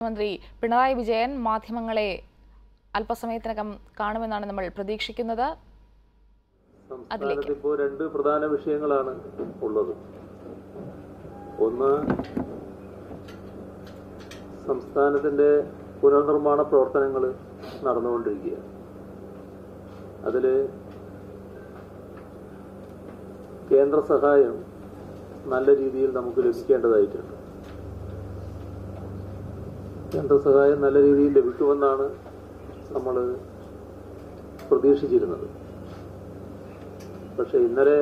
മുഖ്യമന്ത്രി പിണറായി വിജയൻ മാധ്യമങ്ങളെ അല്പസമയത്തിനകം കാണുമെന്നാണ് നമ്മൾ പ്രതീക്ഷിക്കുന്നത് സംസ്ഥാനത്ത് ഇപ്പോൾ രണ്ട് പ്രധാന വിഷയങ്ങളാണ് ഉള്ളത് ഒന്ന് സംസ്ഥാനത്തിന്റെ പുനർനിർമ്മാണ പ്രവർത്തനങ്ങൾ നടന്നുകൊണ്ടിരിക്കുക അതില് കേന്ദ്ര സഹായം നല്ല രീതിയിൽ നമുക്ക് ലഭിക്കേണ്ടതായിട്ടുണ്ട് കേന്ദ്ര സഹായം നല്ല രീതിയിൽ ലഭിക്കുമെന്നാണ് നമ്മൾ പ്രതീക്ഷിച്ചിരുന്നത് പക്ഷെ ഇന്നലെ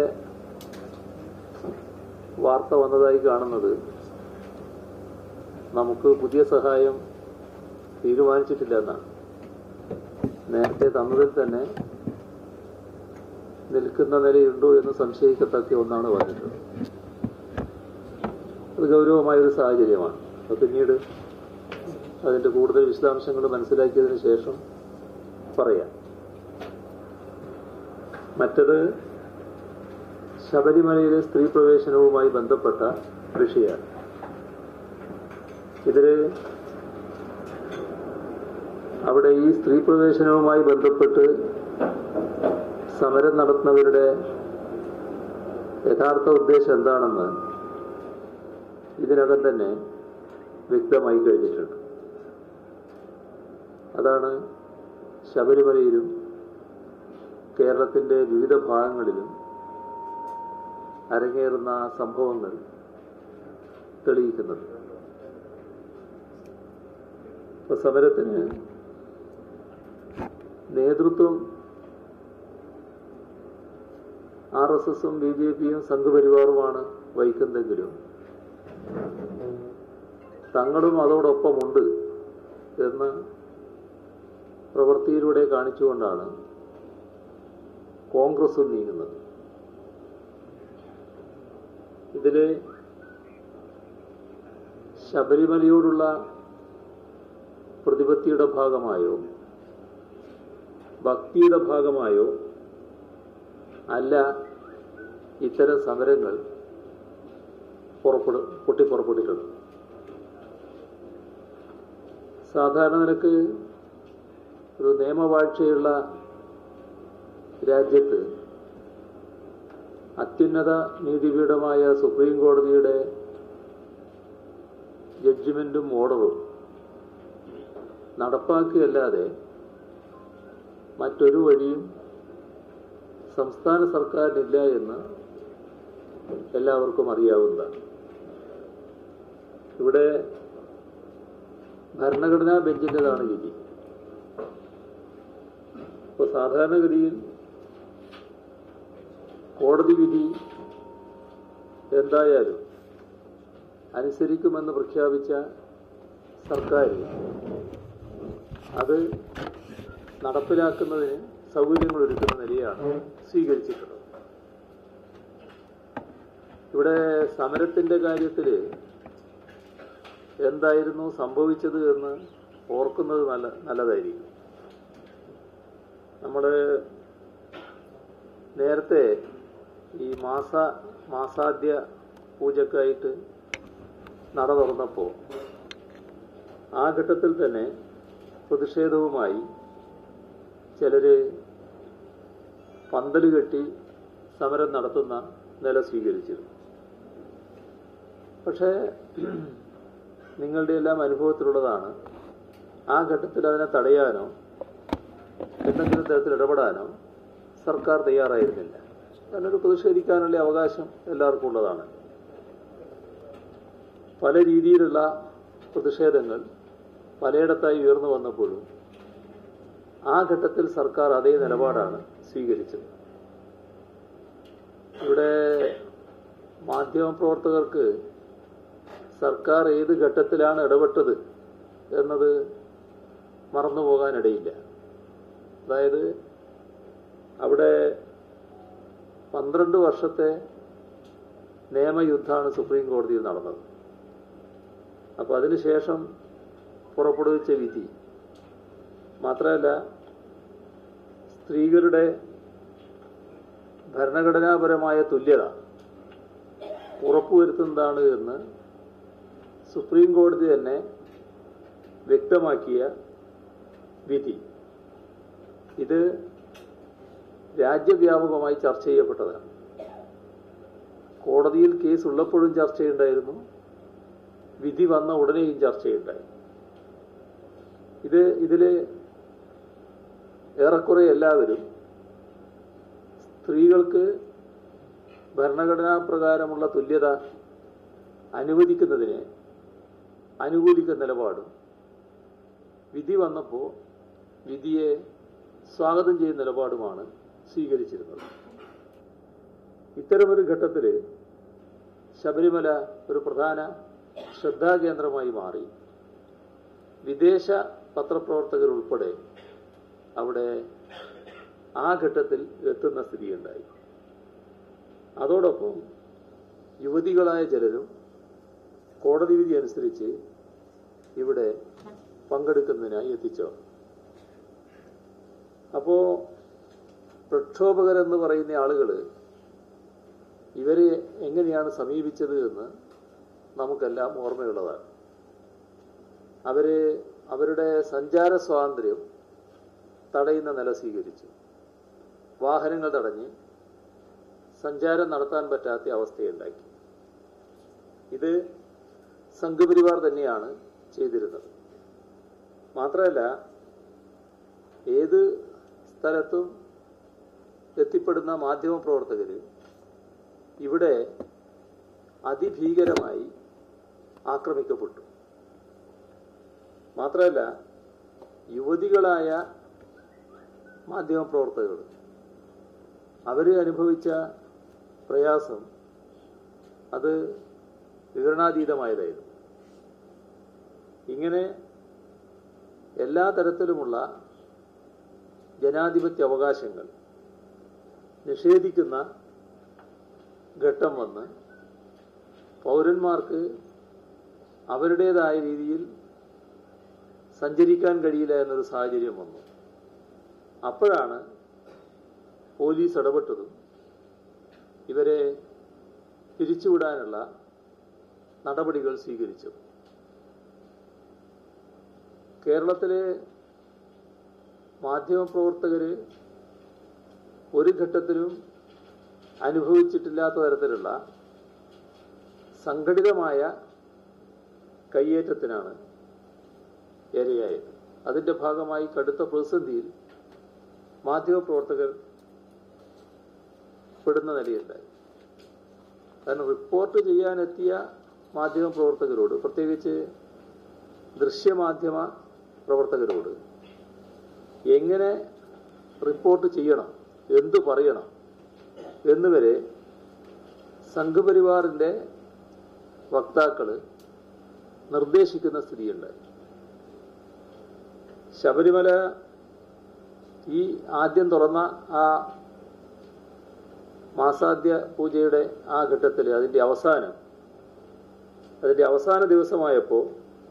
വാർത്ത വന്നതായി കാണുന്നത് നമുക്ക് പുതിയ സഹായം തീരുമാനിച്ചിട്ടില്ല എന്നാണ് നേരത്തെ തന്നതിൽ തന്നെ നിൽക്കുന്ന നിലയുണ്ടോ എന്ന് സംശയിക്കത്തക്ക ഒന്നാണ് പറഞ്ഞിട്ടുള്ളത് അത് ഗൗരവമായ ഒരു സാഹചര്യമാണ് അത് പിന്നീട് അതിന്റെ കൂടുതൽ വിശദാംശങ്ങൾ മനസ്സിലാക്കിയതിനു ശേഷം പറയാം മറ്റത് ശബരിമലയിലെ സ്ത്രീ പ്രവേശനവുമായി ബന്ധപ്പെട്ട വിഷയമാണ് ഇതില് അവിടെ ഈ സ്ത്രീ പ്രവേശനവുമായി ബന്ധപ്പെട്ട് സമരം നടത്തുന്നവരുടെ യഥാർത്ഥ ഉദ്ദേശം എന്താണെന്ന് ഇതിനകം തന്നെ വ്യക്തമായി കഴിഞ്ഞിട്ടുണ്ട് അതാണ് ശബരിമലയിലും കേരളത്തിന്റെ വിവിധ ഭാഗങ്ങളിലും അരങ്ങേറുന്ന സംഭവങ്ങൾ തെളിയിക്കുന്നത് ഇപ്പൊ സമരത്തിന് നേതൃത്വം ആർ എസ് എസും ബി ജെ പിയും സംഘപരിവാറുമാണ് വഹിക്കുന്നതെങ്കിലും തങ്ങളും അതോടൊപ്പമുണ്ട് എന്ന് പ്രവൃത്തിയിലൂടെ കാണിച്ചുകൊണ്ടാണ് കോൺഗ്രസും നീങ്ങുന്നത് ഇതില് ശബരിമലയോടുള്ള പ്രതിപത്തിയുടെ ഭാഗമായോ ഭക്തിയുടെ ഭാഗമായോ അല്ല ഇത്തരം സമരങ്ങൾ പുറപ്പെടു പൊട്ടിപ്പുറപ്പെട്ടിട്ടുള്ളത് സാധാരണ നിലക്ക് ഒരു നിയമവാഴ്ചയുള്ള രാജ്യത്ത് അത്യുന്നത നീതിപീഠമായ സുപ്രീം കോടതിയുടെ ജഡ്ജിമെന്റും ഓർഡറും നടപ്പാക്കുകയല്ലാതെ മറ്റൊരു വഴിയും സംസ്ഥാന സർക്കാരിനില്ല എന്ന് എല്ലാവർക്കും അറിയാവുന്നതാണ് ഇവിടെ ഭരണഘടനാ ബെഞ്ചിൻ്റെതാണ് വിധി ഇപ്പോൾ സാധാരണഗതിയിൽ കോടതി വിധി എന്തായാലും അനുസരിക്കുമെന്ന് പ്രഖ്യാപിച്ച സർക്കാർ അത് നടപ്പിലാക്കുന്നതിന് സൗകര്യങ്ങൾ ഒരുക്കുന്ന നിലയാണ് സ്വീകരിച്ചിട്ടുള്ളത് ഇവിടെ സമരത്തിന്റെ കാര്യത്തിൽ എന്തായിരുന്നു സംഭവിച്ചത് എന്ന് ഓർക്കുന്നത് നല്ല നല്ലതായിരിക്കും നമ്മൾ നേരത്തെ ഈ മാസ മാസാദ്യ പൂജക്കായിട്ട് നട തുറന്നപ്പോൾ ആ ഘട്ടത്തിൽ തന്നെ പ്രതിഷേധവുമായി ചിലര് പന്തല് കെട്ടി സമരം നടത്തുന്ന നില സ്വീകരിച്ചിരുന്നു പക്ഷേ നിങ്ങളുടെ എല്ലാം അനുഭവത്തിലുള്ളതാണ് ആ ഘട്ടത്തിൽ അതിനെ തടയാനോ എന്തെങ്കിലും തരത്തിൽ ഇടപെടാനോ സർക്കാർ തയ്യാറായിരുന്നില്ല അതിനൊരു പ്രതിഷേധിക്കാനുള്ള അവകാശം എല്ലാവർക്കും ഉള്ളതാണ് പല രീതിയിലുള്ള പ്രതിഷേധങ്ങൾ പലയിടത്തായി ഉയർന്നു വന്നപ്പോഴും ആ ഘട്ടത്തിൽ സർക്കാർ അതേ നിലപാടാണ് സ്വീകരിച്ചത് ഇവിടെ മാധ്യമപ്രവർത്തകർക്ക് സർക്കാർ ഏത് ഘട്ടത്തിലാണ് ഇടപെട്ടത് എന്നത് മറന്നുപോകാനിടയില്ല അതായത് അവിടെ പന്ത്രണ്ട് വർഷത്തെ നിയമയുദ്ധമാണ് സുപ്രീം കോടതിയിൽ നടന്നത് അപ്പോൾ അതിനുശേഷം പുറപ്പെടുവിച്ച വിധി മാത്രമല്ല സ്ത്രീകളുടെ ഭരണഘടനാപരമായ തുല്യത ഉറപ്പുവരുത്തുന്നതാണ് എന്ന് സുപ്രീം കോടതി തന്നെ വ്യക്തമാക്കിയ വിധി ഇത് രാജ്യവ്യാപകമായി ചർച്ച ചെയ്യപ്പെട്ടതാണ് കോടതിയിൽ കേസ് ഉള്ളപ്പോഴും ചർച്ചയുണ്ടായിരുന്നു വിധി വന്ന ഉടനെയും ചർച്ചയുണ്ടായി ഇത് ഇതില് ഏറെക്കുറെ എല്ലാവരും സ്ത്രീകൾക്ക് ഭരണഘടനാ പ്രകാരമുള്ള തുല്യത അനുവദിക്കുന്നതിനെ അനുകൂലിക്കുന്ന നിലപാടും വിധി വന്നപ്പോൾ വിധിയെ സ്വാഗതം ചെയ്യുന്ന നിലപാടുമാണ് സ്വീകരിച്ചിരുന്നത് ഇത്തരമൊരു ഘട്ടത്തിൽ ശബരിമല ഒരു പ്രധാന ശ്രദ്ധാകേന്ദ്രമായി മാറി വിദേശ പത്രപ്രവർത്തകർ ഉൾപ്പെടെ അവിടെ ആ ഘട്ടത്തിൽ എത്തുന്ന സ്ഥിതിയുണ്ടായി അതോടൊപ്പം യുവതികളായ ചിലരും കോടതി വിധി അനുസരിച്ച് ഇവിടെ പങ്കെടുക്കുന്നതിനായി എത്തിച്ചോ അപ്പോ പ്രക്ഷോഭകരെന്ന് പറയുന്ന ആളുകൾ ഇവരെ എങ്ങനെയാണ് സമീപിച്ചത് എന്ന് നമുക്കെല്ലാം ഓർമ്മയുള്ളതാണ് അവര് അവരുടെ സഞ്ചാര സ്വാതന്ത്ര്യം തടയുന്ന നില സ്വീകരിച്ചു വാഹനങ്ങൾ തടഞ്ഞ് സഞ്ചാരം നടത്താൻ പറ്റാത്ത അവസ്ഥയുണ്ടാക്കി ഇത് സംഘപരിവാർ തന്നെയാണ് ചെയ്തിരുന്നത് മാത്രമല്ല ഏത് സ്ഥലത്തും എത്തിപ്പെടുന്ന മാധ്യമപ്രവർത്തകർ ഇവിടെ അതിഭീകരമായി ആക്രമിക്കപ്പെട്ടു മാത്രമല്ല യുവതികളായ മാധ്യമപ്രവർത്തകർ അവർ അനുഭവിച്ച പ്രയാസം അത് വിവരണാതീതമായതായിരുന്നു ഇങ്ങനെ എല്ലാ തരത്തിലുമുള്ള ജനാധിപത്യ അവകാശങ്ങൾ നിഷേധിക്കുന്ന ഘട്ടം വന്ന് പൗരന്മാർക്ക് അവരുടേതായ രീതിയിൽ സഞ്ചരിക്കാൻ കഴിയില്ല എന്നൊരു സാഹചര്യം വന്നു അപ്പോഴാണ് പോലീസ് ഇടപെട്ടതും ഇവരെ പിരിച്ചുവിടാനുള്ള നടപടികൾ സ്വീകരിച്ചു കേരളത്തിലെ മാധ്യമപ്രവർത്തകര് ഒരു ഘട്ടത്തിലും അനുഭവിച്ചിട്ടില്ലാത്ത തരത്തിലുള്ള സംഘടിതമായ കയ്യേറ്റത്തിനാണ് ഇരയായത് അതിന്റെ ഭാഗമായി കടുത്ത പ്രതിസന്ധിയിൽ മാധ്യമപ്രവർത്തകർ പെടുന്ന നിലയുണ്ടായി കാരണം റിപ്പോർട്ട് ചെയ്യാനെത്തിയ മാധ്യമപ്രവർത്തകരോട് പ്രത്യേകിച്ച് ദൃശ്യമാധ്യമ പ്രവർത്തകരോട് എങ്ങനെ റിപ്പോർട്ട് ചെയ്യണം എന്തു പറയണം എന്നുവരെ സംഘപരിവാറിന്റെ വക്താക്കള് നിർദ്ദേശിക്കുന്ന സ്ഥിതിയുണ്ടായി ശബരിമല ഈ ആദ്യം തുറന്ന ആ മാസാദ്യ പൂജയുടെ ആ ഘട്ടത്തിൽ അതിന്റെ അവസാനം അതിന്റെ അവസാന ദിവസമായപ്പോൾ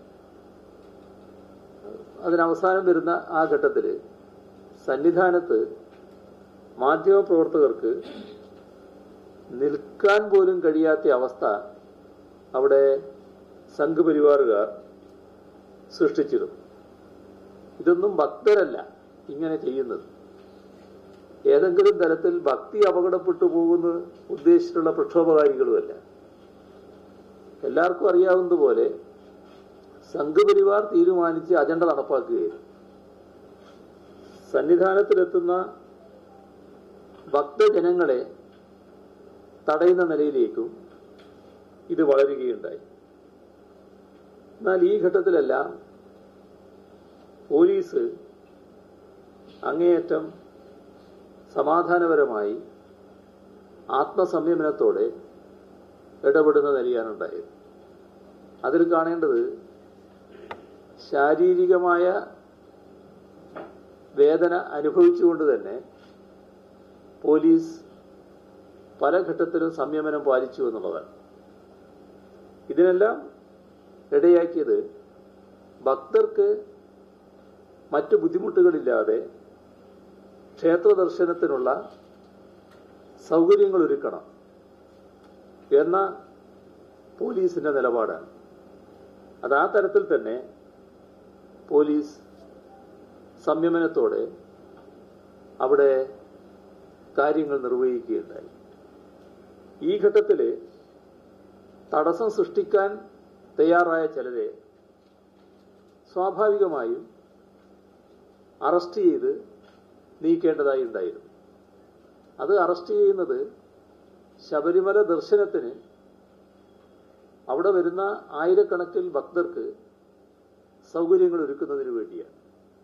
അതിനവസാനം വരുന്ന ആ ഘട്ടത്തിൽ സന്നിധാനത്ത് മാധ്യമപ്രവർത്തകർക്ക് നിൽക്കാൻ പോലും കഴിയാത്ത അവസ്ഥ അവിടെ സംഘപരിവാറുകാർ സൃഷ്ടിച്ചിരുന്നു ഇതൊന്നും ഭക്തരല്ല ഇങ്ങനെ ചെയ്യുന്നത് ഏതെങ്കിലും തരത്തിൽ ഭക്തി അപകടപ്പെട്ടു പോകുന്ന ഉദ്ദേശിച്ചിട്ടുള്ള പ്രക്ഷോഭകാരികളുമല്ല എല്ലാവർക്കും അറിയാവുന്നതുപോലെ സംഘപരിവാർ തീരുമാനിച്ച് അജണ്ട നടപ്പാക്കുകയായിരുന്നു സന്നിധാനത്തിലെത്തുന്ന ഭക്തജനങ്ങളെ തടയുന്ന നിലയിലേക്കും ഇത് വളരുകയുണ്ടായി എന്നാൽ ഈ ഘട്ടത്തിലെല്ലാം പോലീസ് അങ്ങേയറ്റം സമാധാനപരമായി ആത്മസംയമനത്തോടെ ഇടപെടുന്ന നിലയാണുണ്ടായത് അതിൽ കാണേണ്ടത് ശാരീരികമായ വേദന അനുഭവിച്ചുകൊണ്ട് തന്നെ പോലീസ് പല ഘട്ടത്തിലും സംയമനം പാലിച്ചു എന്നുള്ളതാണ് ഇതിനെല്ലാം ഇടയാക്കിയത് ഭക്തർക്ക് മറ്റു ബുദ്ധിമുട്ടുകളില്ലാതെ ക്ഷേത്ര ദർശനത്തിനുള്ള സൗകര്യങ്ങൾ ഒരുക്കണം എന്ന പോലീസിന്റെ നിലപാടാണ് അത് ആ തരത്തിൽ തന്നെ പോലീസ് സംയമനത്തോടെ അവിടെ കാര്യങ്ങൾ നിർവഹിക്കുകയുണ്ടായി ഈ ഘട്ടത്തിൽ തടസ്സം സൃഷ്ടിക്കാൻ തയ്യാറായ ചിലരെ സ്വാഭാവികമായും അറസ്റ്റ് ചെയ്ത് നീക്കേണ്ടതായി ഉണ്ടായിരുന്നു അത് അറസ്റ്റ് ചെയ്യുന്നത് ശബരിമല ദർശനത്തിന് അവിടെ വരുന്ന ആയിരക്കണക്കിൽ ഭക്തർക്ക് സൗകര്യങ്ങൾ ഒരുക്കുന്നതിന് വേണ്ടിയാണ്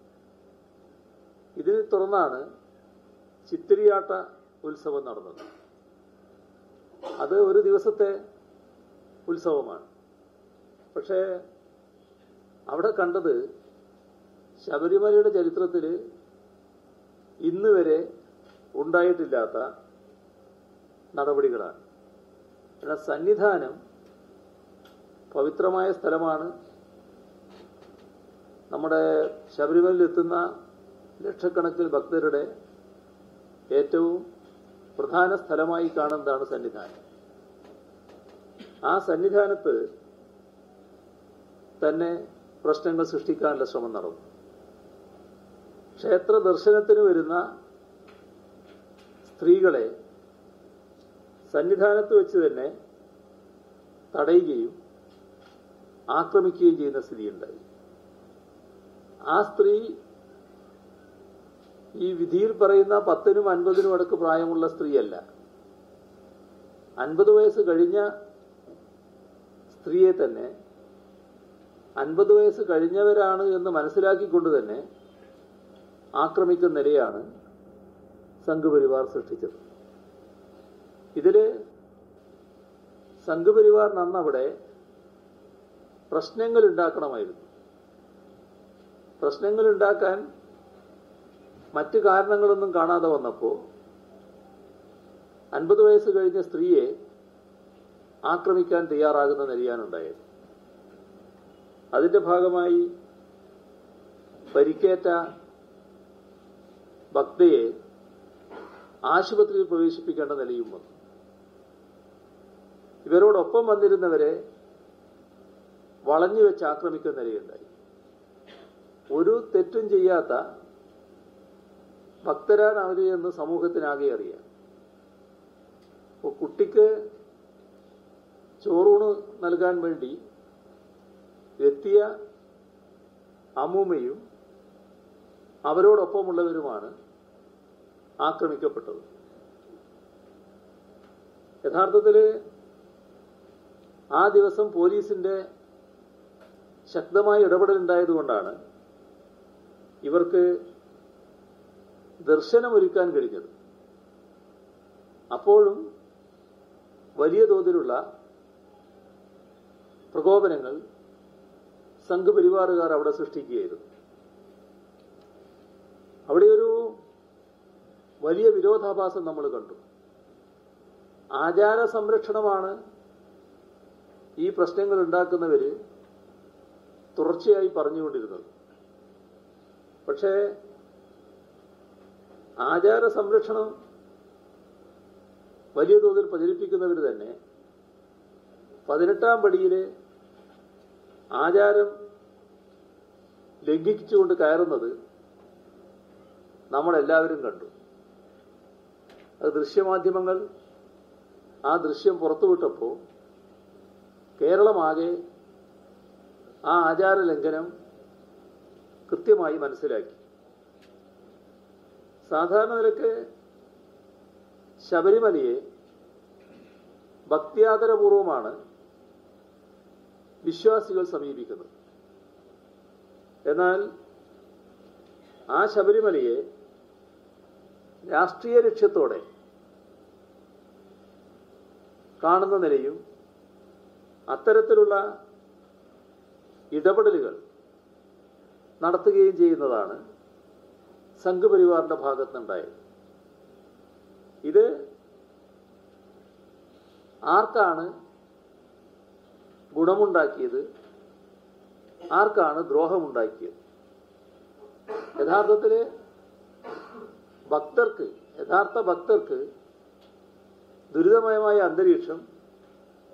ഇതിനെ തുടർന്നാണ് ചിത്തിരിയാട്ട ഉത്സവം നടന്നത് അത് ഒരു ദിവസത്തെ ഉത്സവമാണ് പക്ഷേ അവിടെ കണ്ടത് ശബരിമലയുടെ ചരിത്രത്തിൽ ഇന്ന് വരെ ഉണ്ടായിട്ടില്ലാത്ത നടപടികളാണ് എന്നാൽ സന്നിധാനം പവിത്രമായ സ്ഥലമാണ് നമ്മുടെ ശബരിമലയിൽ എത്തുന്ന ലക്ഷക്കണക്കിന് ഭക്തരുടെ ഏറ്റവും പ്രധാന സ്ഥലമായി കാണുന്നതാണ് സന്നിധാനം ആ സന്നിധാനത്ത് തന്നെ പ്രശ്നങ്ങൾ സൃഷ്ടിക്കാനുള്ള ശ്രമം നടന്നു ക്ഷേത്ര ദർശനത്തിന് വരുന്ന സ്ത്രീകളെ സന്നിധാനത്ത് വെച്ച് തന്നെ തടയുകയും ആക്രമിക്കുകയും ചെയ്യുന്ന സ്ഥിതിയുണ്ടായി ആ സ്ത്രീ ഈ വിധിയിൽ പറയുന്ന പത്തിനും അൻപതിനും അടുക്ക് പ്രായമുള്ള സ്ത്രീയല്ല അൻപത് വയസ്സ് കഴിഞ്ഞ സ്ത്രീയെ തന്നെ അൻപത് വയസ്സ് കഴിഞ്ഞവരാണ് എന്ന് മനസ്സിലാക്കിക്കൊണ്ട് തന്നെ ആക്രമിക്കുന്ന നിലയാണ് സംഘപരിവാർ സൃഷ്ടിച്ചത് ഇതില് സംഘപരിവാറിന് അന്ന് അവിടെ പ്രശ്നങ്ങൾ ഉണ്ടാക്കണമായിരുന്നു പ്രശ്നങ്ങൾ ഉണ്ടാക്കാൻ മറ്റു കാരണങ്ങളൊന്നും കാണാതെ വന്നപ്പോൾ അൻപത് വയസ്സ് കഴിഞ്ഞ സ്ത്രീയെ ആക്രമിക്കാൻ തയ്യാറാകുന്ന നിലയാണുണ്ടായത് അതിന്റെ ഭാഗമായി പരിക്കേറ്റ ഭക്തയെ ആശുപത്രിയിൽ പ്രവേശിപ്പിക്കേണ്ട നിലയും വന്നു ഇവരോടൊപ്പം വന്നിരുന്നവരെ വളഞ്ഞു വെച്ച് ആക്രമിക്കുന്ന നിലയുണ്ടായി ഒരു തെറ്റും ചെയ്യാത്ത ഭക്തരാണ് അവര് എന്ന് സമൂഹത്തിനാകെ അറിയാം അപ്പോൾ കുട്ടിക്ക് ചോറൂണ് നൽകാൻ വേണ്ടി എത്തിയ അമ്മൂമ്മയും അവരോടൊപ്പമുള്ളവരുമാണ് ആക്രമിക്കപ്പെട്ടത് യഥാർത്ഥത്തിൽ ആ ദിവസം പോലീസിന്റെ ശക്തമായ ഇടപെടലുണ്ടായതുകൊണ്ടാണ് ഇവർക്ക് ദർശനമൊരുക്കാൻ കഴിഞ്ഞത് അപ്പോഴും വലിയ തോതിലുള്ള പ്രകോപനങ്ങൾ സംഘപരിവാറുകാർ അവിടെ സൃഷ്ടിക്കുകയായിരുന്നു അവിടെ ഒരു വലിയ വിരോധാഭാസം നമ്മൾ കണ്ടു ആചാര സംരക്ഷണമാണ് ഈ പ്രശ്നങ്ങൾ ഉണ്ടാക്കുന്നവര് തുടർച്ചയായി പറഞ്ഞുകൊണ്ടിരുന്നത് പക്ഷേ ആചാര സംരക്ഷണം വലിയ തോതിൽ പ്രചരിപ്പിക്കുന്നവർ തന്നെ പതിനെട്ടാം പടിയില് ആചാരം ലംഘിച്ചുകൊണ്ട് കയറുന്നത് നമ്മളെല്ലാവരും കണ്ടു അത് ദൃശ്യമാധ്യമങ്ങൾ ആ ദൃശ്യം പുറത്തുവിട്ടപ്പോൾ കേരളമാകെ ആ ആചാര ലംഘനം കൃത്യമായി മനസ്സിലാക്കി സാധാരണ നിലക്ക് ശബരിമലയെ ഭക്തിയാദരപൂർവമാണ് വിശ്വാസികൾ സമീപിക്കുന്നത് എന്നാൽ ആ ശബരിമലയെ രാഷ്ട്രീയ ലക്ഷ്യത്തോടെ കാണുന്ന നിലയും അത്തരത്തിലുള്ള ഇടപെടലുകൾ നടത്തുകയും ചെയ്യുന്നതാണ് സംഘപരിവാറിന്റെ ഭാഗത്തുനിന്നുണ്ടായത് ഇത് ആർക്കാണ് ഗുണമുണ്ടാക്കിയത് ആർക്കാണ് ദ്രോഹമുണ്ടാക്കിയത് യഥാർത്ഥത്തില് ഭക്തർക്ക് യഥാർത്ഥ ഭക്തർക്ക് ദുരിതമയമായ അന്തരീക്ഷം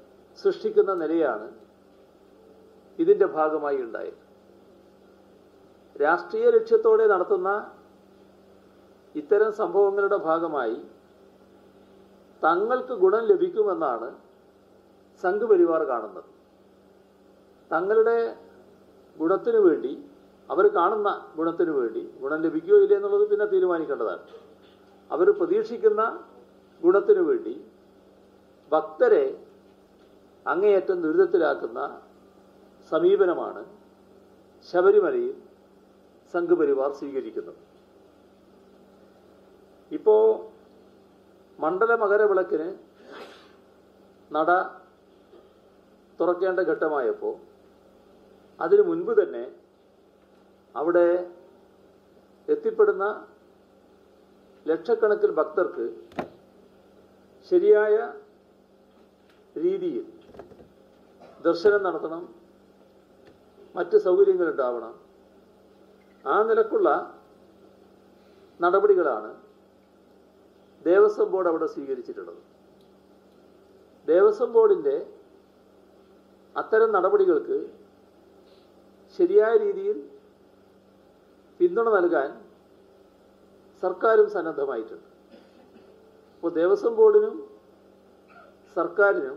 സൃഷ്ടിക്കുന്ന നിലയാണ് ഇതിന്റെ ഭാഗമായി ഉണ്ടായത് രാഷ്ട്രീയ ലക്ഷ്യത്തോടെ നടത്തുന്ന ഇത്തരം സംഭവങ്ങളുടെ ഭാഗമായി തങ്ങൾക്ക് ഗുണം ലഭിക്കുമെന്നാണ് സംഘപരിവാർ കാണുന്നത് തങ്ങളുടെ ഗുണത്തിനു വേണ്ടി അവർ കാണുന്ന ഗുണത്തിനു വേണ്ടി ഗുണം ലഭിക്കുകയോ ഇല്ല എന്നുള്ളത് പിന്നെ തീരുമാനിക്കേണ്ടതാണ് അവർ പ്രതീക്ഷിക്കുന്ന ഗുണത്തിനു വേണ്ടി ഭക്തരെ അങ്ങേയറ്റം ദുരിതത്തിലാക്കുന്ന സമീപനമാണ് ശബരിമലയിൽ സംഘപരിവാർ സ്വീകരിക്കുന്നത് ഇപ്പോ മണ്ഡല മകരവിളക്കിന് നട തുറക്കേണ്ട ഘട്ടമായപ്പോൾ അതിനു മുൻപ് തന്നെ അവിടെ എത്തിപ്പെടുന്ന ലക്ഷക്കണക്കിന് ഭക്തർക്ക് ശരിയായ രീതിയിൽ ദർശനം നടത്തണം മറ്റ് സൗകര്യങ്ങൾ ഉണ്ടാവണം ആ നിലക്കുള്ള നടപടികളാണ് ദേവസ്വം ബോർഡ് അവിടെ സ്വീകരിച്ചിട്ടുള്ളത് ദേവസ്വം ബോർഡിൻ്റെ അത്തരം നടപടികൾക്ക് ശരിയായ രീതിയിൽ പിന്തുണ നൽകാൻ സർക്കാരും സന്നദ്ധമായിട്ടുണ്ട് അപ്പോൾ ദേവസ്വം ബോർഡിനും സർക്കാരിനും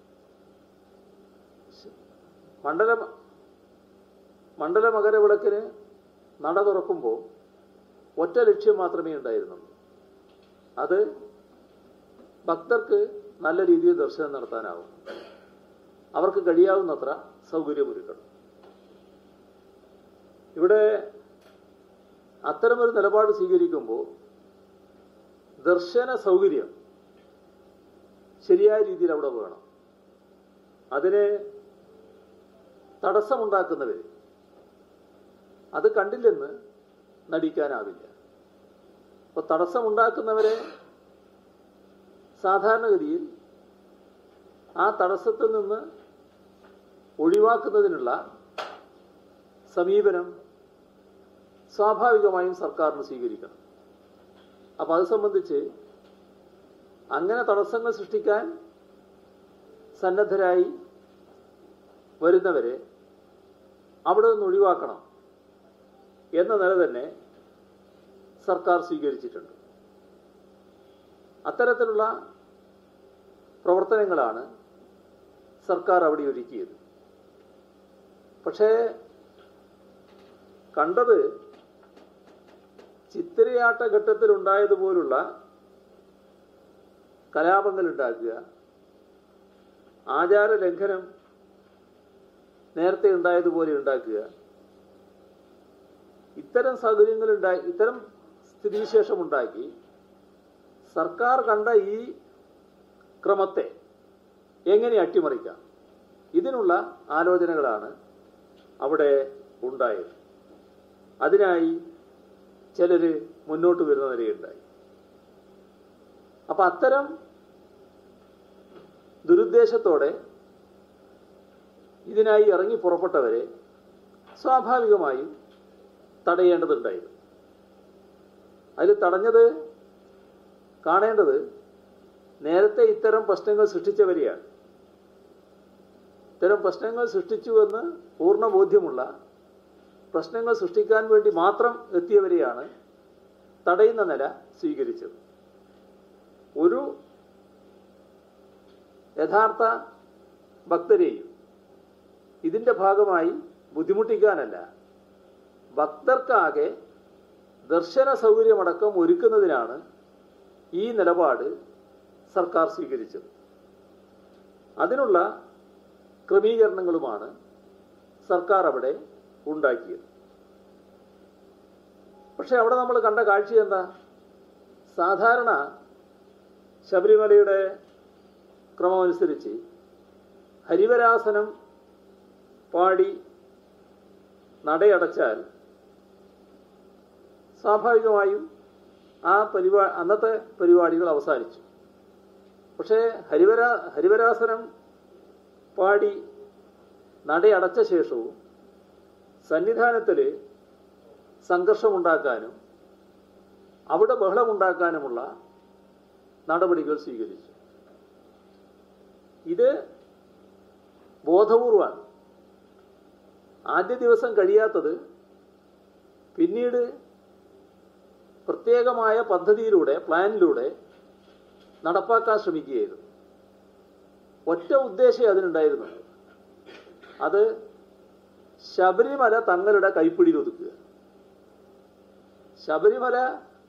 മണ്ഡല മണ്ഡല മകരവിളക്കിന് നട തുറക്കുമ്പോൾ ഒറ്റ ലക്ഷ്യം മാത്രമേ ഉണ്ടായിരുന്നുള്ളൂ അത് ഭക്തർക്ക് നല്ല രീതിയിൽ ദർശനം നടത്താനാവും അവർക്ക് കഴിയാവുന്നത്ര സൗകര്യമൊരുക്കണം ഇവിടെ അത്തരമൊരു നിലപാട് സ്വീകരിക്കുമ്പോൾ ദർശന സൗകര്യം ശരിയായ രീതിയിൽ അവിടെ വേണം അതിന് തടസ്സമുണ്ടാക്കുന്നവർ അത് കണ്ടില്ലെന്ന് നടിക്കാനാവില്ല അപ്പോൾ തടസ്സമുണ്ടാക്കുന്നവരെ സാധാരണഗതിയിൽ ആ തടസ്സത്തിൽ നിന്ന് ഒഴിവാക്കുന്നതിനുള്ള സമീപനം സ്വാഭാവികമായും സർക്കാരിന് സ്വീകരിക്കണം അപ്പം അത് സംബന്ധിച്ച് അങ്ങനെ തടസ്സങ്ങൾ സൃഷ്ടിക്കാൻ സന്നദ്ധരായി വരുന്നവരെ അവിടെ നിന്ന് ഒഴിവാക്കണം എന്ന നില തന്നെ സർക്കാർ സ്വീകരിച്ചിട്ടുണ്ട് അത്തരത്തിലുള്ള പ്രവർത്തനങ്ങളാണ് സർക്കാർ അവിടെ ഒരുക്കിയത് പക്ഷേ കണ്ടത് ചിത്തിരയാട്ട ഘട്ടത്തിലുണ്ടായതുപോലുള്ള കലാപങ്ങൾ ഉണ്ടാക്കുക ആചാര ലംഘനം നേരത്തെ ഉണ്ടായതുപോലെ ഉണ്ടാക്കുക ഇത്തരം സൗകര്യങ്ങൾ ഉണ്ടായി ഇത്തരം സ്ഥിതിവിശേഷം ഉണ്ടാക്കി സർക്കാർ കണ്ട ഈ ക്രമത്തെ എങ്ങനെ അട്ടിമറിക്കാം ഇതിനുള്ള ആലോചനകളാണ് അവിടെ ഉണ്ടായത് അതിനായി ചിലര് മുന്നോട്ട് വരുന്ന നിലയുണ്ടായി അപ്പൊ അത്തരം ദുരുദ്ദേശത്തോടെ ഇതിനായി ഇറങ്ങി പുറപ്പെട്ടവരെ സ്വാഭാവികമായും തടയേണ്ടതുണ്ടായിരുന്നു അതിൽ തടഞ്ഞത് കാണേണ്ടത് നേരത്തെ ഇത്തരം പ്രശ്നങ്ങൾ സൃഷ്ടിച്ചവരെയാണ് ഇത്തരം പ്രശ്നങ്ങൾ സൃഷ്ടിച്ചുവെന്ന് പൂർണ്ണ ബോധ്യമുള്ള പ്രശ്നങ്ങൾ സൃഷ്ടിക്കാൻ വേണ്ടി മാത്രം എത്തിയവരെയാണ് തടയുന്ന നില സ്വീകരിച്ചത് ഒരു യഥാർത്ഥ ഭക്തരെയും ഇതിൻ്റെ ഭാഗമായി ബുദ്ധിമുട്ടിക്കാനല്ല ഭക്തർക്കാകെ ദർശന സൗകര്യമടക്കം ഒരുക്കുന്നതിനാണ് ഈ നിലപാട് സർക്കാർ സ്വീകരിച്ചത് അതിനുള്ള ക്രമീകരണങ്ങളുമാണ് സർക്കാർ അവിടെ ഉണ്ടാക്കിയത് പക്ഷെ അവിടെ നമ്മൾ കണ്ട കാഴ്ച എന്താ സാധാരണ ശബരിമലയുടെ ക്രമമനുസരിച്ച് ഹരിവരാസനം പാടി നടയടച്ചാൽ സ്വാഭാവികമായും ആ പരിപാ അന്നത്തെ പരിപാടികൾ അവസാനിച്ചു പക്ഷേ ഹരിവരാ ഹരിവരാസനം പാടി നടയടച്ച ശേഷവും സന്നിധാനത്തിൽ സംഘർഷമുണ്ടാക്കാനും അവിടെ ബഹളമുണ്ടാക്കാനുമുള്ള നടപടികൾ സ്വീകരിച്ചു ഇത് ബോധപൂർവമാണ് ആദ്യ ദിവസം കഴിയാത്തത് പിന്നീട് പ്രത്യേകമായ പദ്ധതിയിലൂടെ പ്ലാനിലൂടെ നടപ്പാക്കാൻ ശ്രമിക്കുകയായിരുന്നു ഒറ്റ ഉദ്ദേശം അതിനുണ്ടായിരുന്നു അത് ശബരിമല തങ്ങളുടെ കൈപ്പിടിയിൽ ഒതുക്കുക ശബരിമല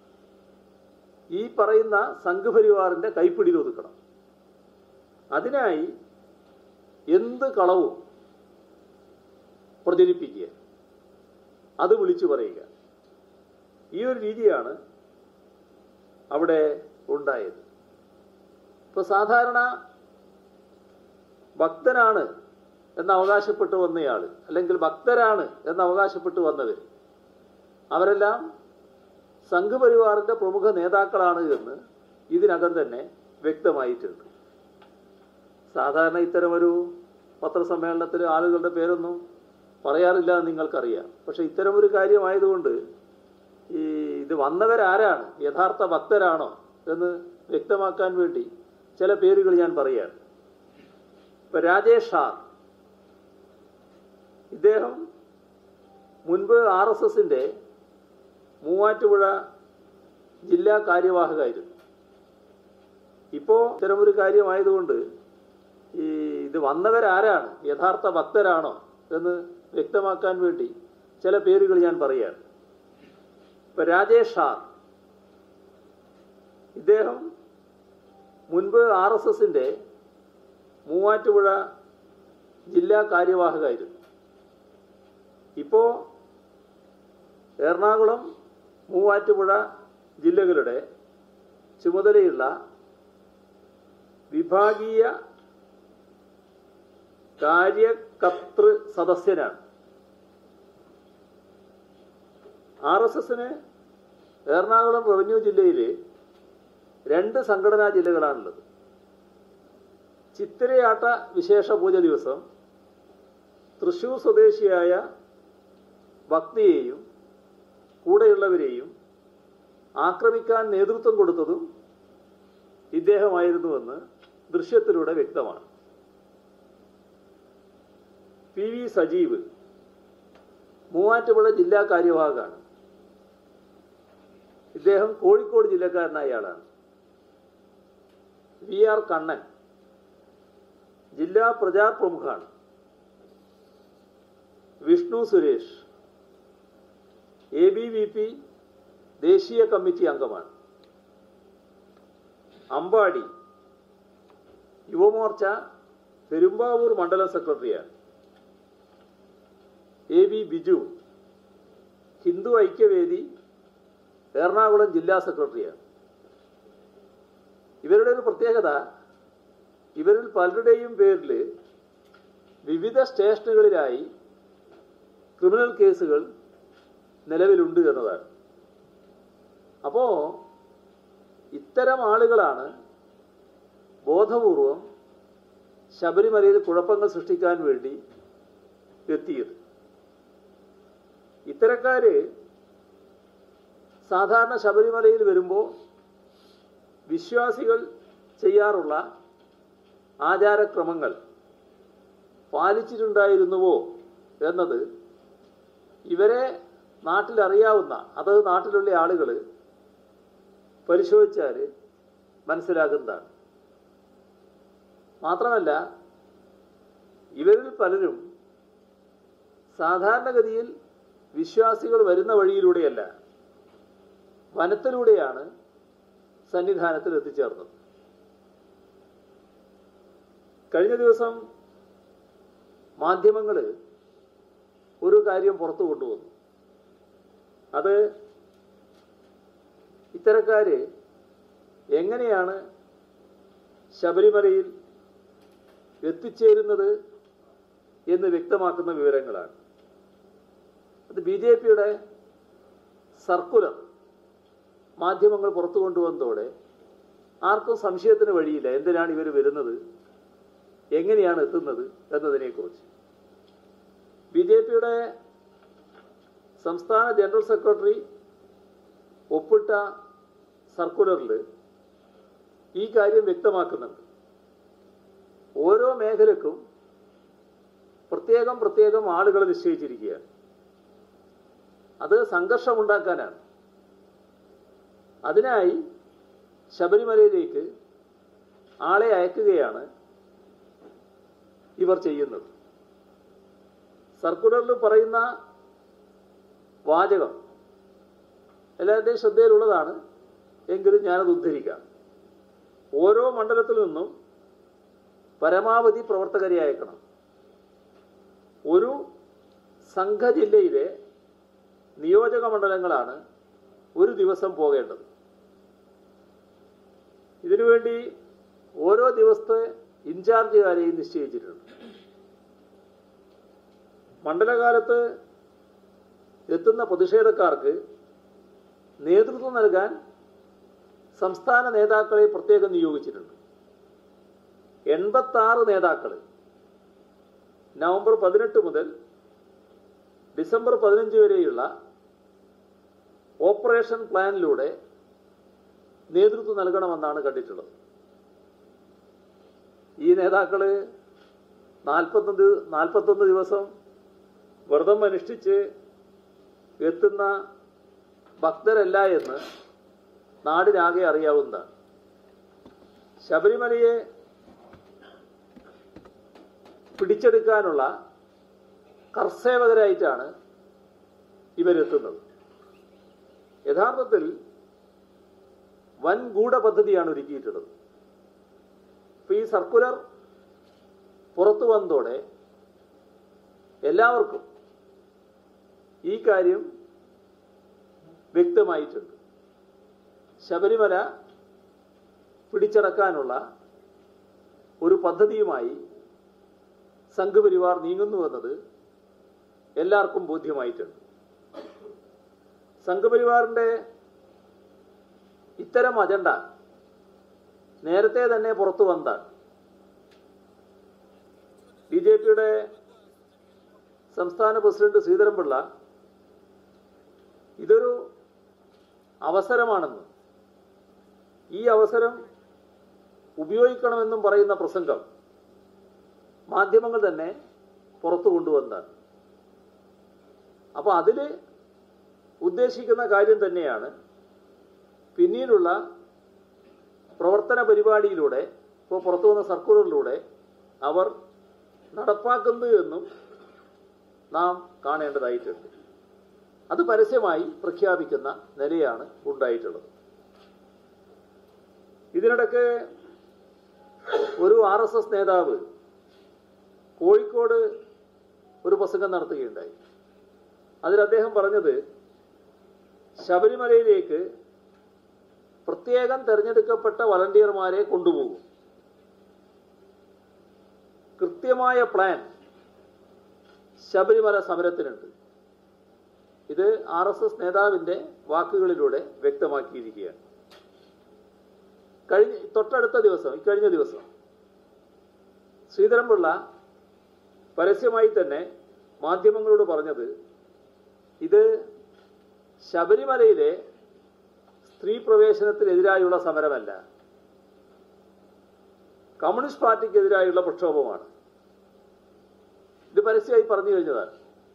ഈ പറയുന്ന സംഘപരിവാറിന്റെ കൈപ്പിടിയിൽ ഒതുക്കണം അതിനായി എന്ത് കളവും പ്രചരിപ്പിക്കുക അത് വിളിച്ചു പറയുക ഈ ഒരു രീതിയാണ് അവിടെ ഉണ്ടായത് ഇപ്പൊ സാധാരണ ഭക്തനാണ് എന്ന് അവകാശപ്പെട്ടു വന്നയാൾ അല്ലെങ്കിൽ ഭക്തരാണ് എന്ന് അവകാശപ്പെട്ടു വന്നവർ അവരെല്ലാം സംഘപരിവാറിന്റെ പ്രമുഖ നേതാക്കളാണ് എന്ന് ഇതിനകം തന്നെ വ്യക്തമായിട്ടുണ്ട് സാധാരണ ഇത്തരമൊരു പത്രസമ്മേളനത്തിൽ ആളുകളുടെ പേരൊന്നും പറയാറില്ല എന്ന് നിങ്ങൾക്കറിയാം പക്ഷെ ഇത്തരമൊരു കാര്യമായതുകൊണ്ട് ഈ ഇത് വന്നവരാരാണ് യഥാർത്ഥ ഭക്തരാണോ എന്ന് വ്യക്തമാക്കാൻ വേണ്ടി ചില പേരുകൾ ഞാൻ പറയാണ് ഇപ്പൊ രാജേഷ് ഷാർ ഇദ്ദേഹം മുൻപ് ആർ എസ് എസിന്റെ മൂവാറ്റുപുഴ ജില്ലാ കാര്യവാഹകായിരുന്നു ഇപ്പോ ഇത്തരമൊരു കാര്യമായതുകൊണ്ട് ഈ ഇത് വന്നവരാരാണ് യഥാർത്ഥ ഭക്തരാണോ എന്ന് വ്യക്തമാക്കാൻ വേണ്ടി ചില പേരുകൾ ഞാൻ പറയാണ് ഇപ്പൊ രാജേഷ് ഷാർ ഇദ്ദേഹം മുൻപ് ആർ എസ് എസിന്റെ മൂവാറ്റുപുഴ ജില്ലാ കാര്യവാഹകായിരുന്നു ഇപ്പോ എറണാകുളം മൂവാറ്റുപുഴ ജില്ലകളുടെ ചുമതലയുള്ള വിഭാഗീയ കാര്യകർത്തൃ സദസ്യനാണ് ആർ എസ് എസിന് എറണാകുളം റവന്യൂ ജില്ലയിൽ രണ്ട് സംഘടനാ ജില്ലകളാണുള്ളത് ചിത്തിരയാട്ട വിശേഷ പൂജ ദിവസം തൃശൂർ സ്വദേശിയായ ഭക്തിയെയും കൂടെയുള്ളവരെയും ആക്രമിക്കാൻ നേതൃത്വം കൊടുത്തതും ഇദ്ദേഹമായിരുന്നുവെന്ന് ദൃശ്യത്തിലൂടെ വ്യക്തമാണ് പി വി സജീവ് മൂവാറ്റുപുഴ ജില്ലാ കാര്യവാഹകാണ് ഇദ്ദേഹം കോഴിക്കോട് ജില്ലക്കാരനായ ആളാണ് വി ആർ കണ്ണൻ ജില്ലാ പ്രചാർ പ്രമുഖാണ് Vishnu Suresh A B V P ദേശീയ കമ്മിറ്റി അംഗമാണ് അമ്പാടി യുവമോർച്ച പെരുമ്പാവൂർ മണ്ഡലം സെക്രട്ടറിയാണ് എ ബി ബിജു ഹിന്ദു ഐക്യവേദി എറണാകുളം ജില്ലാ സെക്രട്ടറിയാണ് ഇവരുടെ ഒരു പ്രത്യേകത ഇവരിൽ പലരുടെയും പേരിൽ വിവിധ സ്റ്റേഷനുകളിലായി ക്രിമിനൽ കേസുകൾ നിലവിലുണ്ട് എന്നതാണ് അപ്പോ ഇത്തരം ആളുകളാണ് ബോധപൂർവം ശബരിമലയിൽ കുഴപ്പങ്ങൾ സൃഷ്ടിക്കാൻ വേണ്ടി എത്തിയത് ഇത്തരക്കാര് സാധാരണ ശബരിമലയിൽ വരുമ്പോൾ വിശ്വാസികൾ ചെയ്യാറുള്ള ആചാരക്രമങ്ങൾ പാലിച്ചിട്ടുണ്ടായിരുന്നുവോ എന്നത് ഇവരെ നാട്ടിലറിയാവുന്ന അതത് നാട്ടിലുള്ള ആളുകൾ പരിശോധിച്ചാൽ മനസ്സിലാകുന്നതാണ് മാത്രമല്ല ഇവരിൽ പലരും സാധാരണഗതിയിൽ വിശ്വാസികൾ വരുന്ന വഴിയിലൂടെയല്ല വനത്തിലൂടെയാണ് സന്നിധാനത്തിൽ എത്തിച്ചേർന്നത് കഴിഞ്ഞ ദിവസം മാധ്യമങ്ങൾ ഒരു കാര്യം പുറത്തു കൊണ്ടുവന്നു അത് ഇത്തരക്കാര് എങ്ങനെയാണ് ശബരിമലയിൽ എത്തിച്ചേരുന്നത് എന്ന് വ്യക്തമാക്കുന്ന വിവരങ്ങളാണ് അത് ബി ജെ പിയുടെ സർക്കുലർ മാധ്യമങ്ങൾ പുറത്തു കൊണ്ടുവന്നതോടെ ആർക്കും സംശയത്തിന് വഴിയില്ല എന്തിനാണ് ഇവർ വരുന്നത് എങ്ങനെയാണ് എത്തുന്നത് എന്നതിനെക്കുറിച്ച് ബി ജെ പിയുടെ സംസ്ഥാന ജനറൽ സെക്രട്ടറി ഒപ്പിട്ട സർക്കുലറിൽ ഈ കാര്യം വ്യക്തമാക്കുന്നുണ്ട് ഓരോ മേഖലക്കും പ്രത്യേകം പ്രത്യേകം ആളുകളെ നിശ്ചയിച്ചിരിക്കുകയാണ് അത് സംഘർഷമുണ്ടാക്കാനാണ് അതിനായി ശബരിമലയിലേക്ക് ആളെ അയക്കുകയാണ് ഇവർ ചെയ്യുന്നത് സർക്കുലറിൽ പറയുന്ന വാചകം എല്ലാവരുടെയും ശ്രദ്ധയിലുള്ളതാണ് എങ്കിലും ഞാനത് ഉദ്ധരിക്കാം ഓരോ മണ്ഡലത്തിൽ നിന്നും പരമാവധി പ്രവർത്തകരെ അയക്കണം ഒരു സംഘ ജില്ലയിലെ നിയോജക മണ്ഡലങ്ങളാണ് ഒരു ദിവസം പോകേണ്ടത് ഇതിനുവേണ്ടി ഓരോ ദിവസത്തെ ഇൻചാർജുകാരെയും നിശ്ചയിച്ചിട്ടുണ്ട് മണ്ഡലകാലത്ത് എത്തുന്ന പ്രതിഷേധക്കാർക്ക് നേതൃത്വം നൽകാൻ സംസ്ഥാന നേതാക്കളെ പ്രത്യേകം നിയോഗിച്ചിട്ടുണ്ട് എൺപത്തി ആറ് നേതാക്കൾ നവംബർ പതിനെട്ട് മുതൽ ഡിസംബർ പതിനഞ്ച് വരെയുള്ള ഓപ്പറേഷൻ പ്ലാനിലൂടെ നേതൃത്വം നൽകണമെന്നാണ് കണ്ടിട്ടുള്ളത് ഈ നേതാക്കള് നാൽപ്പത്തൊന്ന് നാൽപ്പത്തൊന്ന് ദിവസം വ്രതം അനുഷ്ഠിച്ച് എത്തുന്ന ഭക്തരല്ല എന്ന് നാടിനാകെ അറിയാവുന്നതാണ് ശബരിമലയെ പിടിച്ചെടുക്കാനുള്ള കർസേവകരായിട്ടാണ് ഇവരെത്തുന്നത് യഥാർത്ഥത്തിൽ വൻ ഗൂഢപദ്ധതിയാണ് ഒരുക്കിയിട്ടുള്ളത് ഇപ്പൊ ഈ സർക്കുലർ പുറത്തു വന്നതോടെ എല്ലാവർക്കും ഈ കാര്യം വ്യക്തമായിട്ടുണ്ട് ശബരിമല പിടിച്ചടക്കാനുള്ള ഒരു പദ്ധതിയുമായി സംഘപരിവാർ നീങ്ങുന്നുവെന്നത് എല്ലാവർക്കും ബോധ്യമായിട്ടുണ്ട് സംഘപരിവാറിന്റെ ഇത്തരം അജണ്ട നേരത്തെ തന്നെ പുറത്തു വന്നതാണ് ബി ജെ പിയുടെ സംസ്ഥാന പ്രസിഡന്റ് ശ്രീധരൻപിള്ള ഇതൊരു അവസരമാണെന്നും ഈ അവസരം ഉപയോഗിക്കണമെന്നും പറയുന്ന പ്രസംഗം മാധ്യമങ്ങൾ തന്നെ പുറത്തു കൊണ്ടുവന്നതാണ് അപ്പോൾ അതിൽ ഉദ്ദേശിക്കുന്ന കാര്യം തന്നെയാണ് പിന്നീടുള്ള പ്രവർത്തന പരിപാടിയിലൂടെ ഇപ്പോൾ പുറത്തു വന്ന സർക്കുലറിലൂടെ അവർ നടപ്പാക്കുന്നത് എന്നും നാം കാണേണ്ടതായിട്ടുണ്ട് അത് പരസ്യമായി പ്രഖ്യാപിക്കുന്ന നിലയാണ് ഉണ്ടായിട്ടുള്ളത് ഇതിനിടയ്ക്ക് ഒരു ആർ എസ് എസ് നേതാവ് കോഴിക്കോട് ഒരു പ്രസംഗം നടത്തുകയുണ്ടായി അതിൽ അദ്ദേഹം പറഞ്ഞത് ശബരിമലയിലേക്ക് പ്രത്യേകം തെരഞ്ഞെടുക്കപ്പെട്ട വളണ്ടിയർമാരെ കൊണ്ടുപോകും കൃത്യമായ പ്ലാൻ ശബരിമല സമരത്തിനുണ്ട് ഇത് ആർ എസ് എസ് നേതാവിന്റെ വാക്കുകളിലൂടെ വ്യക്തമാക്കിയിരിക്കുകയാണ് കഴിഞ്ഞ തൊട്ടടുത്ത ദിവസം ഇക്കഴിഞ്ഞ ദിവസം ശ്രീധരൻപിള്ള പരസ്യമായി തന്നെ മാധ്യമങ്ങളോട് പറഞ്ഞത് ഇത് ശബരിമലയിലെ സ്ത്രീ പ്രവേശനത്തിനെതിരായുള്ള സമരമല്ല കമ്മ്യൂണിസ്റ്റ് പാർട്ടിക്കെതിരായുള്ള പ്രക്ഷോഭമാണ് ഇത് പരസ്യമായി പറഞ്ഞു കഴിഞ്ഞതാണ്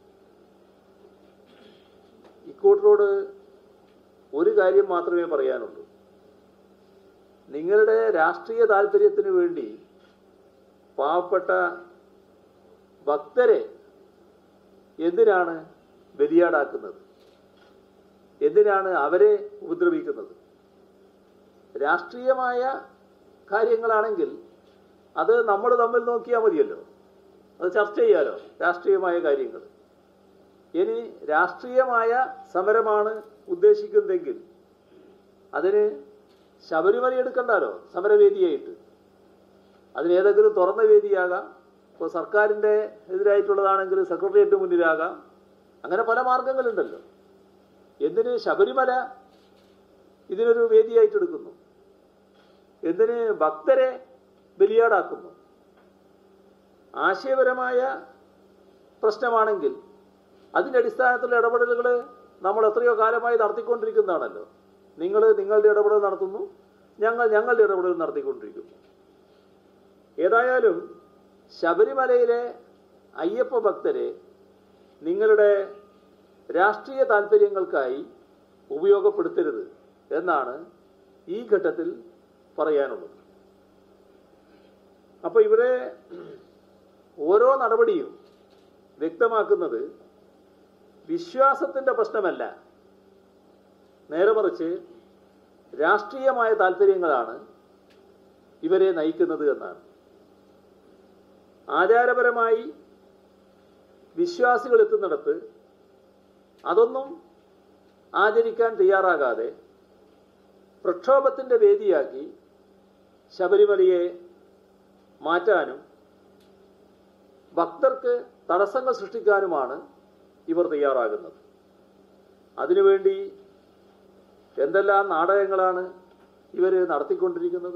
ഇക്കൂട്ടരോട് ഒരു കാര്യം മാത്രമേ പറയാനുള്ളൂ നിങ്ങളുടെ രാഷ്ട്രീയ താല്പര്യത്തിന് വേണ്ടി പാവപ്പെട്ട ഭക്തരെ എന്തിനാണ് ബലിയാടാക്കുന്നത് എന്തിനാണ് അവരെ ഉപദ്രവിക്കുന്നത് രാഷ്ട്രീയമായ കാര്യങ്ങളാണെങ്കിൽ അത് നമ്മൾ തമ്മിൽ നോക്കിയാൽ മതിയല്ലോ അത് ചർച്ച ചെയ്യാലോ രാഷ്ട്രീയമായ കാര്യങ്ങൾ ഇനി രാഷ്ട്രീയമായ സമരമാണ് ഉദ്ദേശിക്കുന്നതെങ്കിൽ അതിന് ശബരിമല എടുക്കണ്ടല്ലോ സമരവേദിയായിട്ട് അതിന് ഏതെങ്കിലും തുറന്ന വേദിയാകാം ഇപ്പോൾ സർക്കാരിൻ്റെ എതിരായിട്ടുള്ളതാണെങ്കിൽ സെക്രട്ടേറിയറ്റ് മുന്നിലാകാം അങ്ങനെ പല മാർഗങ്ങളുണ്ടല്ലോ എന്തിന് ശബരിമല ഇതിനൊരു വേദിയായിട്ട് എടുക്കുന്നു എന്തിന് ഭക്തരെ ബലിയാടാക്കുന്നു ആശയപരമായ പ്രശ്നമാണെങ്കിൽ അതിൻ്റെ അടിസ്ഥാനത്തിലുള്ള ഇടപെടലുകൾ നമ്മൾ എത്രയോ കാലമായി നടത്തിക്കൊണ്ടിരിക്കുന്നതാണല്ലോ നിങ്ങൾ നിങ്ങളുടെ ഇടപെടൽ നടത്തുന്നു ഞങ്ങൾ ഞങ്ങളുടെ ഇടപെടൽ നടത്തിക്കൊണ്ടിരിക്കുന്നു ഏതായാലും ശബരിമലയിലെ അയ്യപ്പ ഭക്തരെ നിങ്ങളുടെ രാഷ്ട്രീയ താല്പര്യങ്ങൾക്കായി ഉപയോഗപ്പെടുത്തരുത് എന്നാണ് ഈ ഘട്ടത്തിൽ പറയാനുള്ളത് അപ്പോൾ ഇവിടെ ഓരോ നടപടിയും വ്യക്തമാക്കുന്നത് വിശ്വാസത്തിൻ്റെ പ്രശ്നമല്ല നേരെ മറിച്ച് രാഷ്ട്രീയമായ താല്പര്യങ്ങളാണ് ഇവരെ നയിക്കുന്നത് എന്നാണ് ആചാരപരമായി വിശ്വാസികൾ എത്തുന്നിടത്ത് അതൊന്നും ആചരിക്കാൻ തയ്യാറാകാതെ പ്രക്ഷോഭത്തിൻ്റെ വേദിയാക്കി ശബരിമലയെ മാറ്റാനും ഭക്തർക്ക് തടസ്സങ്ങൾ സൃഷ്ടിക്കാനുമാണ് ഇവർ തയ്യാറാകുന്നത് അതിനുവേണ്ടി എന്തെല്ലാം നാടകങ്ങളാണ് ഇവർ നടത്തിക്കൊണ്ടിരിക്കുന്നത്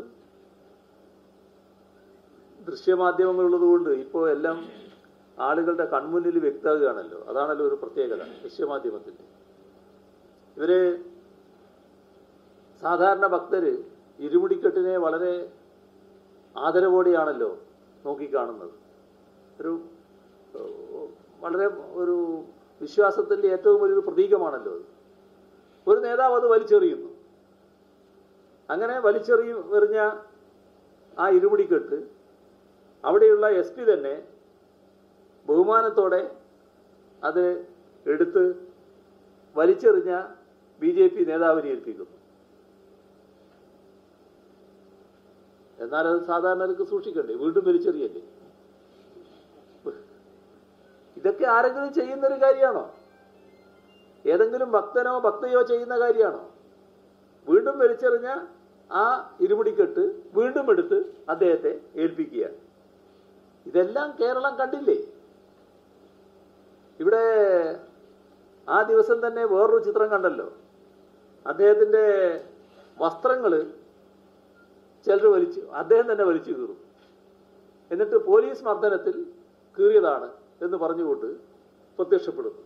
ദൃശ്യമാധ്യമങ്ങളുള്ളതുകൊണ്ട് ഇപ്പോൾ എല്ലാം ആളുകളുടെ കൺമുന്നിൽ വ്യക്തമാകുകയാണല്ലോ അതാണല്ലോ ഒരു പ്രത്യേകത ദൃശ്യമാധ്യമത്തിൻ്റെ ഇവര് സാധാരണ ഭക്തര് ഇരുമുടിക്കെട്ടിനെ വളരെ ആദരവോടെയാണല്ലോ നോക്കിക്കാണുന്നത് ഒരു ഏഹ്, വളരെ ഒരു വിശ്വാസത്തിൻ്റെ ഏറ്റവും വലിയൊരു പ്രതീകമാണല്ലോ അത് ഒരു നേതാവ് അത് വലിച്ചെറിയുന്നു അങ്ങനെ വലിച്ചെറിയ എറിഞ്ഞ ആ ഇരുമുടിക്കെട്ട് അവിടെയുള്ള എസ് പി തന്നെ ബഹുമാനത്തോടെ അത് എടുത്ത് വലിച്ചെറിഞ്ഞ ബി ജെ പി നേതാവിനെ ഏൽപ്പിക്കുന്നു എന്നാൽ അത് സാധാരണക്ക് സൂക്ഷിക്കണ്ടേ വീണ്ടും വലിച്ചെറിയല്ലേ ഇതൊക്കെ ആരെങ്കിലും ചെയ്യുന്നൊരു കാര്യമാണോ ഏതെങ്കിലും ഭക്തനോ ഭക്തയോ ചെയ്യുന്ന കാര്യമാണോ വീണ്ടും വലിച്ചെറിഞ്ഞ ആ ഇരുമുടിക്കെട്ട് വീണ്ടും എടുത്ത് അദ്ദേഹത്തെ ഏൽപ്പിക്കുക ഇതെല്ലാം കേരളം കണ്ടില്ലേ ഇവിടെ ആ ദിവസം തന്നെ വേറൊരു ചിത്രം കണ്ടല്ലോ അദ്ദേഹത്തിന്റെ വസ്ത്രങ്ങൾ ചിലർ വലിച്ചു അദ്ദേഹം തന്നെ വലിച്ചു കീറും എന്നിട്ട് പോലീസ് മർദ്ദനത്തിൽ കീറിയതാണ് എന്ന് പറഞ്ഞുകൊണ്ട് പ്രത്യക്ഷപ്പെടുന്നു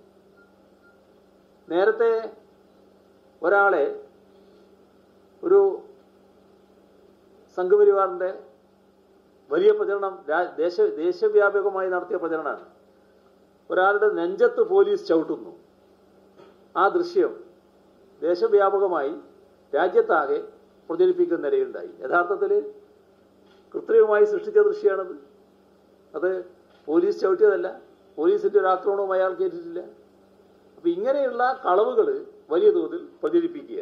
നേരത്തെ ഒരാളെ ഒരു സംഘപരിവാറിന്റെ വലിയ പ്രചരണം രാ- ദേശ ദേശവ്യാപകമായി നടത്തിയ പ്രചരണമാണ് ഒരാളുടെ നെഞ്ചത്ത് പോലീസ് ചവിട്ടുന്നു ആ ദൃശ്യം ദേശവ്യാപകമായി രാജ്യത്താകെ പ്രചരിപ്പിക്കുന്ന നിലയുണ്ടായി യഥാർത്ഥത്തിൽ കൃത്രിമമായി സൃഷ്ടിച്ച ദൃശ്യമാണത് അത് പോലീസ് ചവിട്ടിയതല്ല പോലീസിന്റെ ഒരു ആക്രമണവും അയാൾ കേട്ടിട്ടില്ല അപ്പൊ ഇങ്ങനെയുള്ള കളവുകൾ വലിയ തോതിൽ പ്രചരിപ്പിക്കുക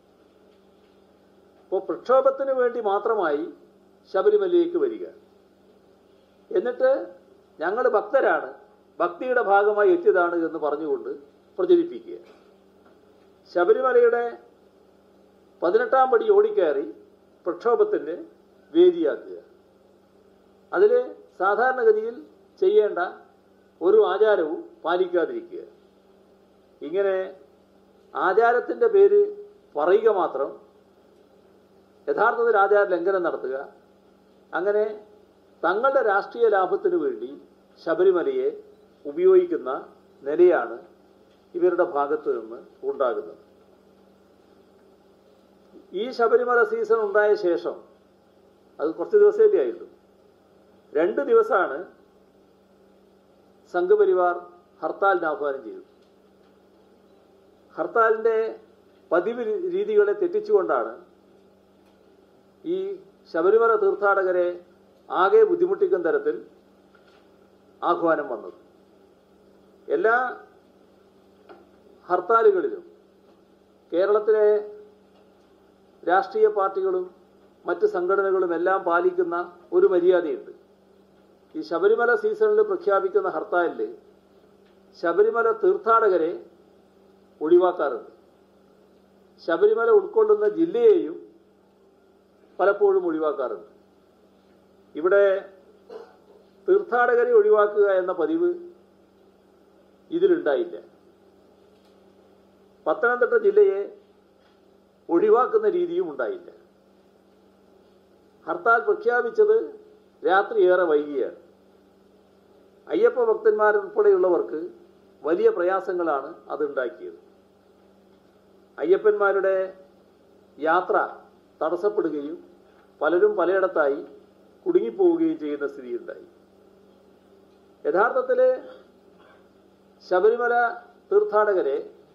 അപ്പോൾ പ്രക്ഷോഭത്തിന് വേണ്ടി മാത്രമായി ശബരിമലയിലേക്ക് വരിക എന്നിട്ട് ഞങ്ങൾ ഭക്തരാണ് ഭക്തിയുടെ ഭാഗമായി എത്തിയതാണ് എന്ന് പറഞ്ഞുകൊണ്ട് പ്രചരിപ്പിക്കുക ശബരിമലയുടെ പതിനെട്ടാം പടി ഓടിക്കയറി പ്രക്ഷോഭത്തിന് വേദിയാക്കുക അതിൽ സാധാരണഗതിയിൽ ചെയ്യേണ്ട ഒരു ആചാരവും പാലിക്കാതിരിക്കുക ഇങ്ങനെ ആചാരത്തിൻ്റെ പേര് പറയുക മാത്രം യഥാർത്ഥത്തിൽ ആചാര ലംഘനം നടത്തുക അങ്ങനെ തങ്ങളുടെ രാഷ്ട്രീയ ലാഭത്തിനു വേണ്ടി ശബരിമലയെ ഉപയോഗിക്കുന്ന നിലയാണ് ഇവരുടെ ഭാഗത്ത് നിന്ന് ഉണ്ടാകുന്നത് ഈ ശബരിമല സീസൺ ഉണ്ടായ ശേഷം അത് കുറച്ച് ദിവസമല്ലേ ആയിട്ടുള്ളൂ രണ്ട് ദിവസമാണ് സംഘപരിവാർ ഹർത്താലിന് ആഹ്വാനം ചെയ്തത് ഹർത്താലിന്റെ പതിവ് രീ- രീതികളെ തെറ്റിച്ചുകൊണ്ടാണ് ഈ ശബരിമല തീർത്ഥാടകരെ ആകെ ബുദ്ധിമുട്ടിക്കുന്ന തരത്തിൽ ആഹ്വാനം വന്നത് എല്ലാ ഹർത്താലുകളിലും കേരളത്തിലെ രാഷ്ട്രീയ പാർട്ടികളും മറ്റ് സംഘടനകളും എല്ലാം പാലിക്കുന്ന ഒരു മര്യാദയുണ്ട് ഈ ശബരിമല സീസണിൽ പ്രഖ്യാപിക്കുന്ന ഹർത്താലിൽ ശബരിമല തീർത്ഥാടകരെ ഒഴിവാക്കാറുണ്ട് ശബരിമല ഉൾക്കൊള്ളുന്ന ജില്ലയെയും പലപ്പോഴും ഒഴിവാക്കാറുണ്ട് ഇവിടെ തീർത്ഥാടകരെ ഒഴിവാക്കുക എന്ന പതിവ് ഇതിലുണ്ടായില്ല പത്തനംതിട്ട ജില്ലയെ ഒഴിവാക്കുന്ന രീതിയും ഉണ്ടായില്ല ഹർത്താൽ പ്രഖ്യാപിച്ചത് രാത്രി ഏറെ വൈകിയാണ് അയ്യപ്പ ഭക്തന്മാരുൾപ്പെടെയുള്ളവർക്ക് വലിയ പ്രയാസങ്ങളാണ് അതുണ്ടാക്കിയത് അയ്യപ്പന്മാരുടെ യാത്ര തടസ്സപ്പെടുകയും പലരും പലയിടത്തായി കുടുങ്ങിപ്പോവുകയും ചെയ്യുന്ന സ്ഥിതിയുണ്ടായി യഥാർത്ഥത്തിൽ ശബരിമല തീർത്ഥാടകരെ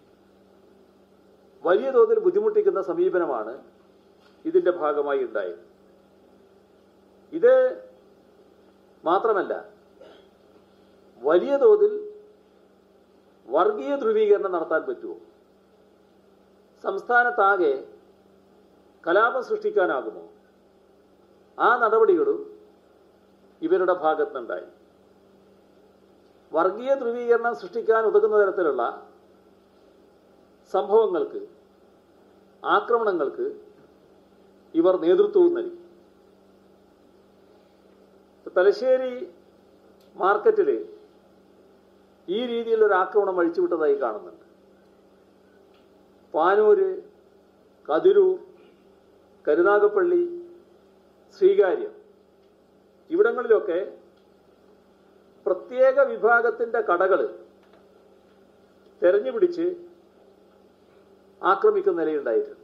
വലിയ തോതിൽ ബുദ്ധിമുട്ടിക്കുന്ന സമീപനമാണ് ഇതിന്റെ ഭാഗമായി ഉണ്ടായത് ഇത് മാത്രമല്ല വലിയ തോതിൽ വർഗീയ ധ്രുവീകരണം നടത്താൻ പറ്റുമോ സംസ്ഥാനത്താകെ കലാപം സൃഷ്ടിക്കാനാകുമോ ആ നടപടികളും ഇവരുടെ ഭാഗത്തുനിന്നുണ്ടായി വർഗീയ ധ്രുവീകരണം സൃഷ്ടിക്കാൻ ഉതകുന്ന തരത്തിലുള്ള സംഭവങ്ങൾക്ക് ആക്രമണങ്ങൾക്ക് ഇവർ നേതൃത്വവും നൽകി തലശ്ശേരി മാർക്കറ്റിൽ ഈ രീതിയിലൊരു ആക്രമണം അഴിച്ചുവിട്ടതായി കാണുന്നുണ്ട് പാനൂര് കതിരൂർ കരുനാഗപ്പള്ളി ശ്രീകാര്യം ഇവിടങ്ങളിലൊക്കെ പ്രത്യേക വിഭാഗത്തിന്റെ കടകൾ തെരഞ്ഞുപിടിച്ച് ആക്രമിക്കുന്ന നിലയുണ്ടായിട്ടുണ്ട്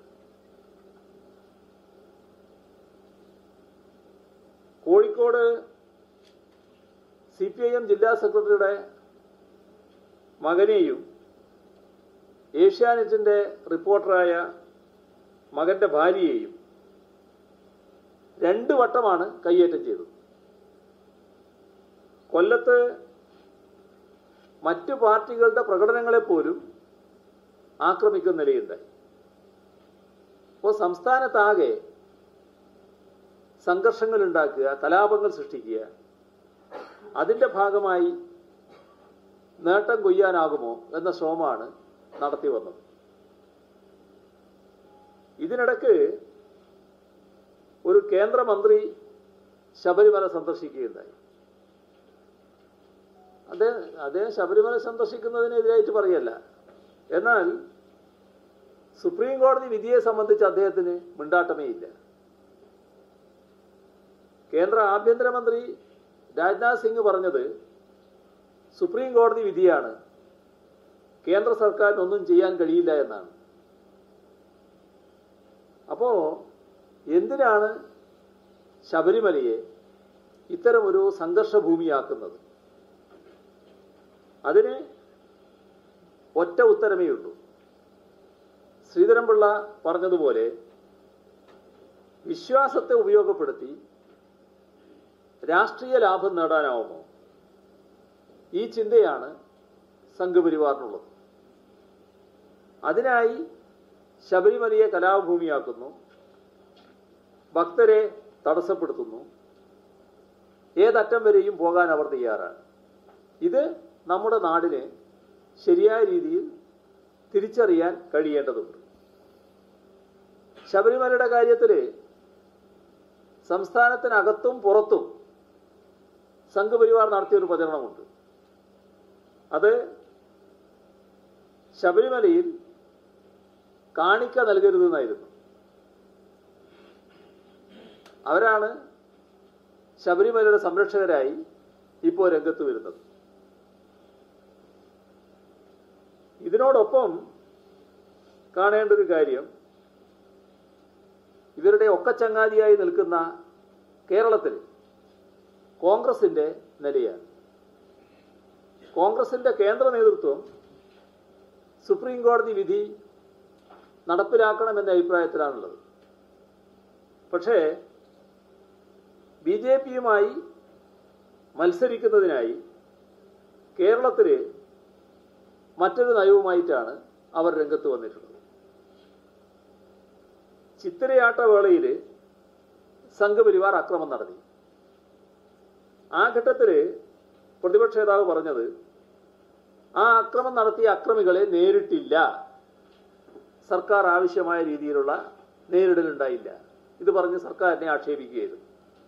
Kozhikode C P I M ജില്ലാ സെക്രട്ടറിയുടെ മകനെയും ഏഷ്യാനെറ്റിന്റെ റിപ്പോർട്ടറായ മകന്റെ ഭാര്യയെയും രണ്ട് വട്ടമാണ് കയ്യേറ്റം ചെയ്തത് കൊല്ലത്ത് മറ്റു പാർട്ടികളുടെ പ്രകടനങ്ങളെ പോലും ആക്രമിക്കുന്ന നിലയുണ്ടായി അപ്പോൾ സംസ്ഥാനത്താകെ സംഘർഷങ്ങൾ ഉണ്ടാക്കുക കലാപങ്ങൾ സൃഷ്ടിക്കുക അതിന്റെ ഭാഗമായി നേട്ടം കൊയ്യാനാകുമോ എന്ന ശ്രമമാണ് നടത്തി വന്നത് ഇതിനിടക്ക് ഒരു കേന്ദ്രമന്ത്രി ശബരിമല സന്ദർശിക്കുകയുണ്ടായി അദ്ദേഹം അദ്ദേഹം ശബരിമല സന്ദർശിക്കുന്നതിനെതിരായിട്ട് പറയല്ല എന്നാൽ സുപ്രീം കോടതി വിധിയെ സംബന്ധിച്ച് അദ്ദേഹത്തിന് മിണ്ടാട്ടമേ ഇല്ല കേന്ദ്ര ആഭ്യന്തരമന്ത്രി രാജ്നാഥ് സിംഗ് പറഞ്ഞത് സുപ്രീം കോടതി വിധിയാണ് കേന്ദ്ര സർക്കാരിന് ഒന്നും ചെയ്യാൻ കഴിയില്ല എന്നാണ് അപ്പോ എന്തിനാണ് ശബരിമലയെ ഇത്തരമൊരു സംഘർഷ ഭൂമിയാക്കുന്നത് അതിന് ഒറ്റ ഉത്തരമേ ഉള്ളൂ ശ്രീധരൻപിള്ള പറഞ്ഞതുപോലെ വിശ്വാസത്തെ ഉപയോഗപ്പെടുത്തി രാഷ്ട്രീയ ലാഭം നേടാനാവുമോ ഈ ചിന്തയാണ് സംഘപരിവാറിനുള്ളത് അതിനായി ശബരിമലയെ കലാഭൂമിയാക്കുന്നു ഭക്തരെ തടസ്സപ്പെടുത്തുന്നു ഏതറ്റം വരെയും പോകാൻ അവർ തയ്യാറാണ് ഇത് നമ്മുടെ നാടിന് ശരിയായ രീതിയിൽ തിരിച്ചറിയാൻ കഴിയേണ്ടതുണ്ട് ശബരിമലയുടെ കാര്യത്തിൽ സംസ്ഥാനത്തിനകത്തും പുറത്തും സംഘപരിവാർ നടത്തിയൊരു പ്രചരണമുണ്ട് അത് ശബരിമലയിൽ കാണിക്ക നൽകരുതെന്നായിരുന്നു അവരാണ് ശബരിമലയുടെ സംരക്ഷകരായി ഇപ്പോൾ രംഗത്ത് വരുന്നത് ഇതിനോടൊപ്പം കാണേണ്ട ഒരു കാര്യം ഇവരുടെ ഒക്കച്ചങ്ങാതിയായി നിൽക്കുന്ന കേരളത്തിൽ കോൺഗ്രസിന്റെ നിലയാണ് കോൺഗ്രസിന്റെ കേന്ദ്ര നേതൃത്വം സുപ്രീം കോടതി വിധി നടപ്പിലാക്കണമെന്ന അഭിപ്രായത്തിലാണുള്ളത് പക്ഷേ ബി ജെ പിയുമായി മത്സരിക്കുന്നതിനായി കേരളത്തിൽ മറ്റൊരു നയവുമായിട്ടാണ് അവർ രംഗത്ത് വന്നിട്ടുള്ളത് ചിത്തിരയാട്ട വേളയിൽ സംഘപരിവാർ അക്രമം നടത്തി ആ ഘട്ടത്തിൽ പ്രതിപക്ഷ നേതാവ് പറഞ്ഞത് ആ അക്രമം നടത്തിയ അക്രമികളെ നേരിട്ടില്ല സർക്കാർ ആവശ്യമായ രീതിയിലുള്ള നേരിടലുണ്ടായില്ല ഇത് പറഞ്ഞ് സർക്കാരിനെ ആക്ഷേപിക്കുകയായിരുന്നു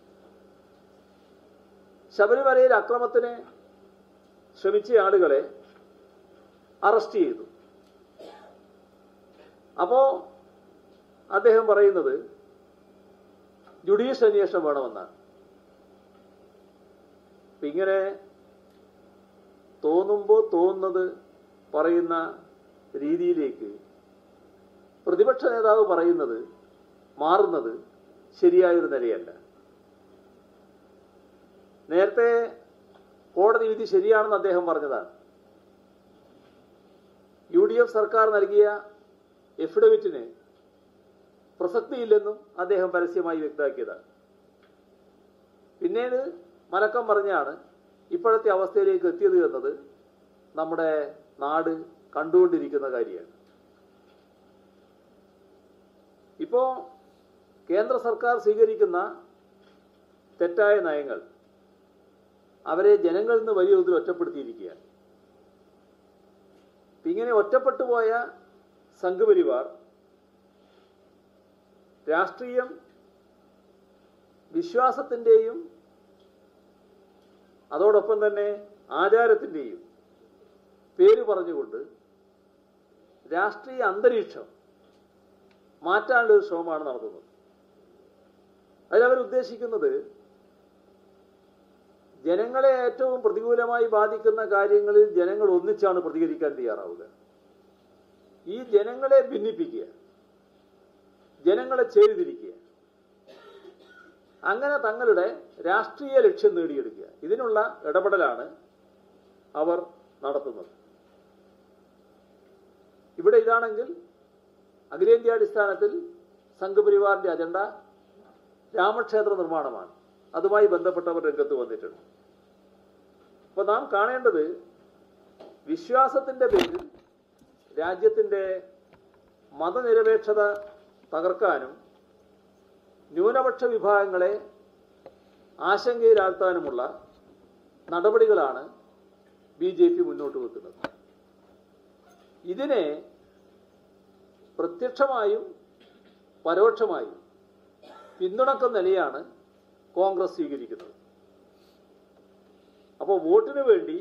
ശബരിമലയിൽ അക്രമത്തിന് ശ്രമിച്ച ആളുകളെ അറസ്റ്റ് ചെയ്തു അപ്പോ അദ്ദേഹം പറയുന്നത് ജുഡീഷ്യൽ അന്വേഷണം വേണമെന്നാണ് അപ്പൊ ഇങ്ങനെ തോന്നുമ്പോൾ തോന്നുന്നത് പറയുന്ന രീതിയിലേക്ക് പ്രതിപക്ഷ നേതാവ് പറയുന്നത് മാറുന്നത് ശരിയായൊരു നിലയല്ല നേരത്തെ കോടതി വിധി ശരിയാണെന്ന് അദ്ദേഹം പറഞ്ഞതാണ് യു ഡി എഫ് സർക്കാർ നൽകിയ എഫിഡവിറ്റിന് പ്രസക്തിയില്ലെന്നും അദ്ദേഹം പരസ്യമായി വ്യക്തമാക്കിയതാണ് പിന്നീട് മലക്കം പറഞ്ഞാണ് ഇപ്പോഴത്തെ അവസ്ഥയിലേക്ക് എത്തിയത് എന്നത് നമ്മുടെ നാട് കണ്ടുകൊണ്ടിരിക്കുന്ന കാര്യമാണ് ഇപ്പോ കേന്ദ്ര സർക്കാർ സ്വീകരിക്കുന്ന തെറ്റായ നയങ്ങൾ അവരെ ജനങ്ങളിൽ നിന്ന് വലിയ തോതിൽ ഒറ്റപ്പെടുത്തിയിരിക്കുകയാണ് ഇപ്പൊ ഇങ്ങനെ ഒറ്റപ്പെട്ടു പോയ സംഘപരിവാർ രാഷ്ട്രീയം വിശ്വാസത്തിൻ്റെയും അതോടൊപ്പം തന്നെ ആചാരത്തിൻ്റെയും പേര് പറഞ്ഞുകൊണ്ട് രാഷ്ട്രീയ അന്തരീക്ഷം മാറ്റാനുള്ള ഒരു ശ്രമമാണ് നടത്തുന്നത് അതിലവർ ഉദ്ദേശിക്കുന്നത് ജനങ്ങളെ ഏറ്റവും പ്രതികൂലമായി ബാധിക്കുന്ന കാര്യങ്ങളിൽ ജനങ്ങൾ ഒന്നിച്ചാണ് പ്രതികരിക്കാൻ തയ്യാറാവുക ഈ ജനങ്ങളെ ഭിന്നിപ്പിക്കുക ജനങ്ങളെ ചേരിതിരിക്കുക അങ്ങനെ തങ്ങളുടെ രാഷ്ട്രീയ ലക്ഷ്യം നേടിയെടുക്കുക ഇതിനുള്ള ഇടപെടലാണ് അവർ നടത്തുന്നത് ഇവിടെ ഇതാണെങ്കിൽ അഖിലേന്ത്യാടിസ്ഥാനത്തിൽ സംഘപരിവാറിന്റെ അജണ്ട രാമക്ഷേത്ര നിർമ്മാണമാണ് അതുമായി ബന്ധപ്പെട്ടവർ രംഗത്ത് വന്നിട്ടുണ്ട് അപ്പൊ നാം കാണേണ്ടത് വിശ്വാസത്തിന്റെ പേരിൽ രാജ്യത്തിന്റെ മതനിരപേക്ഷത തകർക്കാനും ന്യൂനപക്ഷ വിഭാഗങ്ങളെ ആശങ്കയിലാഴ്ത്താനുമുള്ള നടപടികളാണ് ബി ജെ പി മുന്നോട്ട് വെക്കുന്നത് ഇതിനെ പ്രത്യക്ഷമായും പരോക്ഷമായും പിന്തുണക്കുന്ന നിലയാണ് കോൺഗ്രസ് സ്വീകരിക്കുന്നത് അപ്പോൾ വോട്ടിന് വേണ്ടി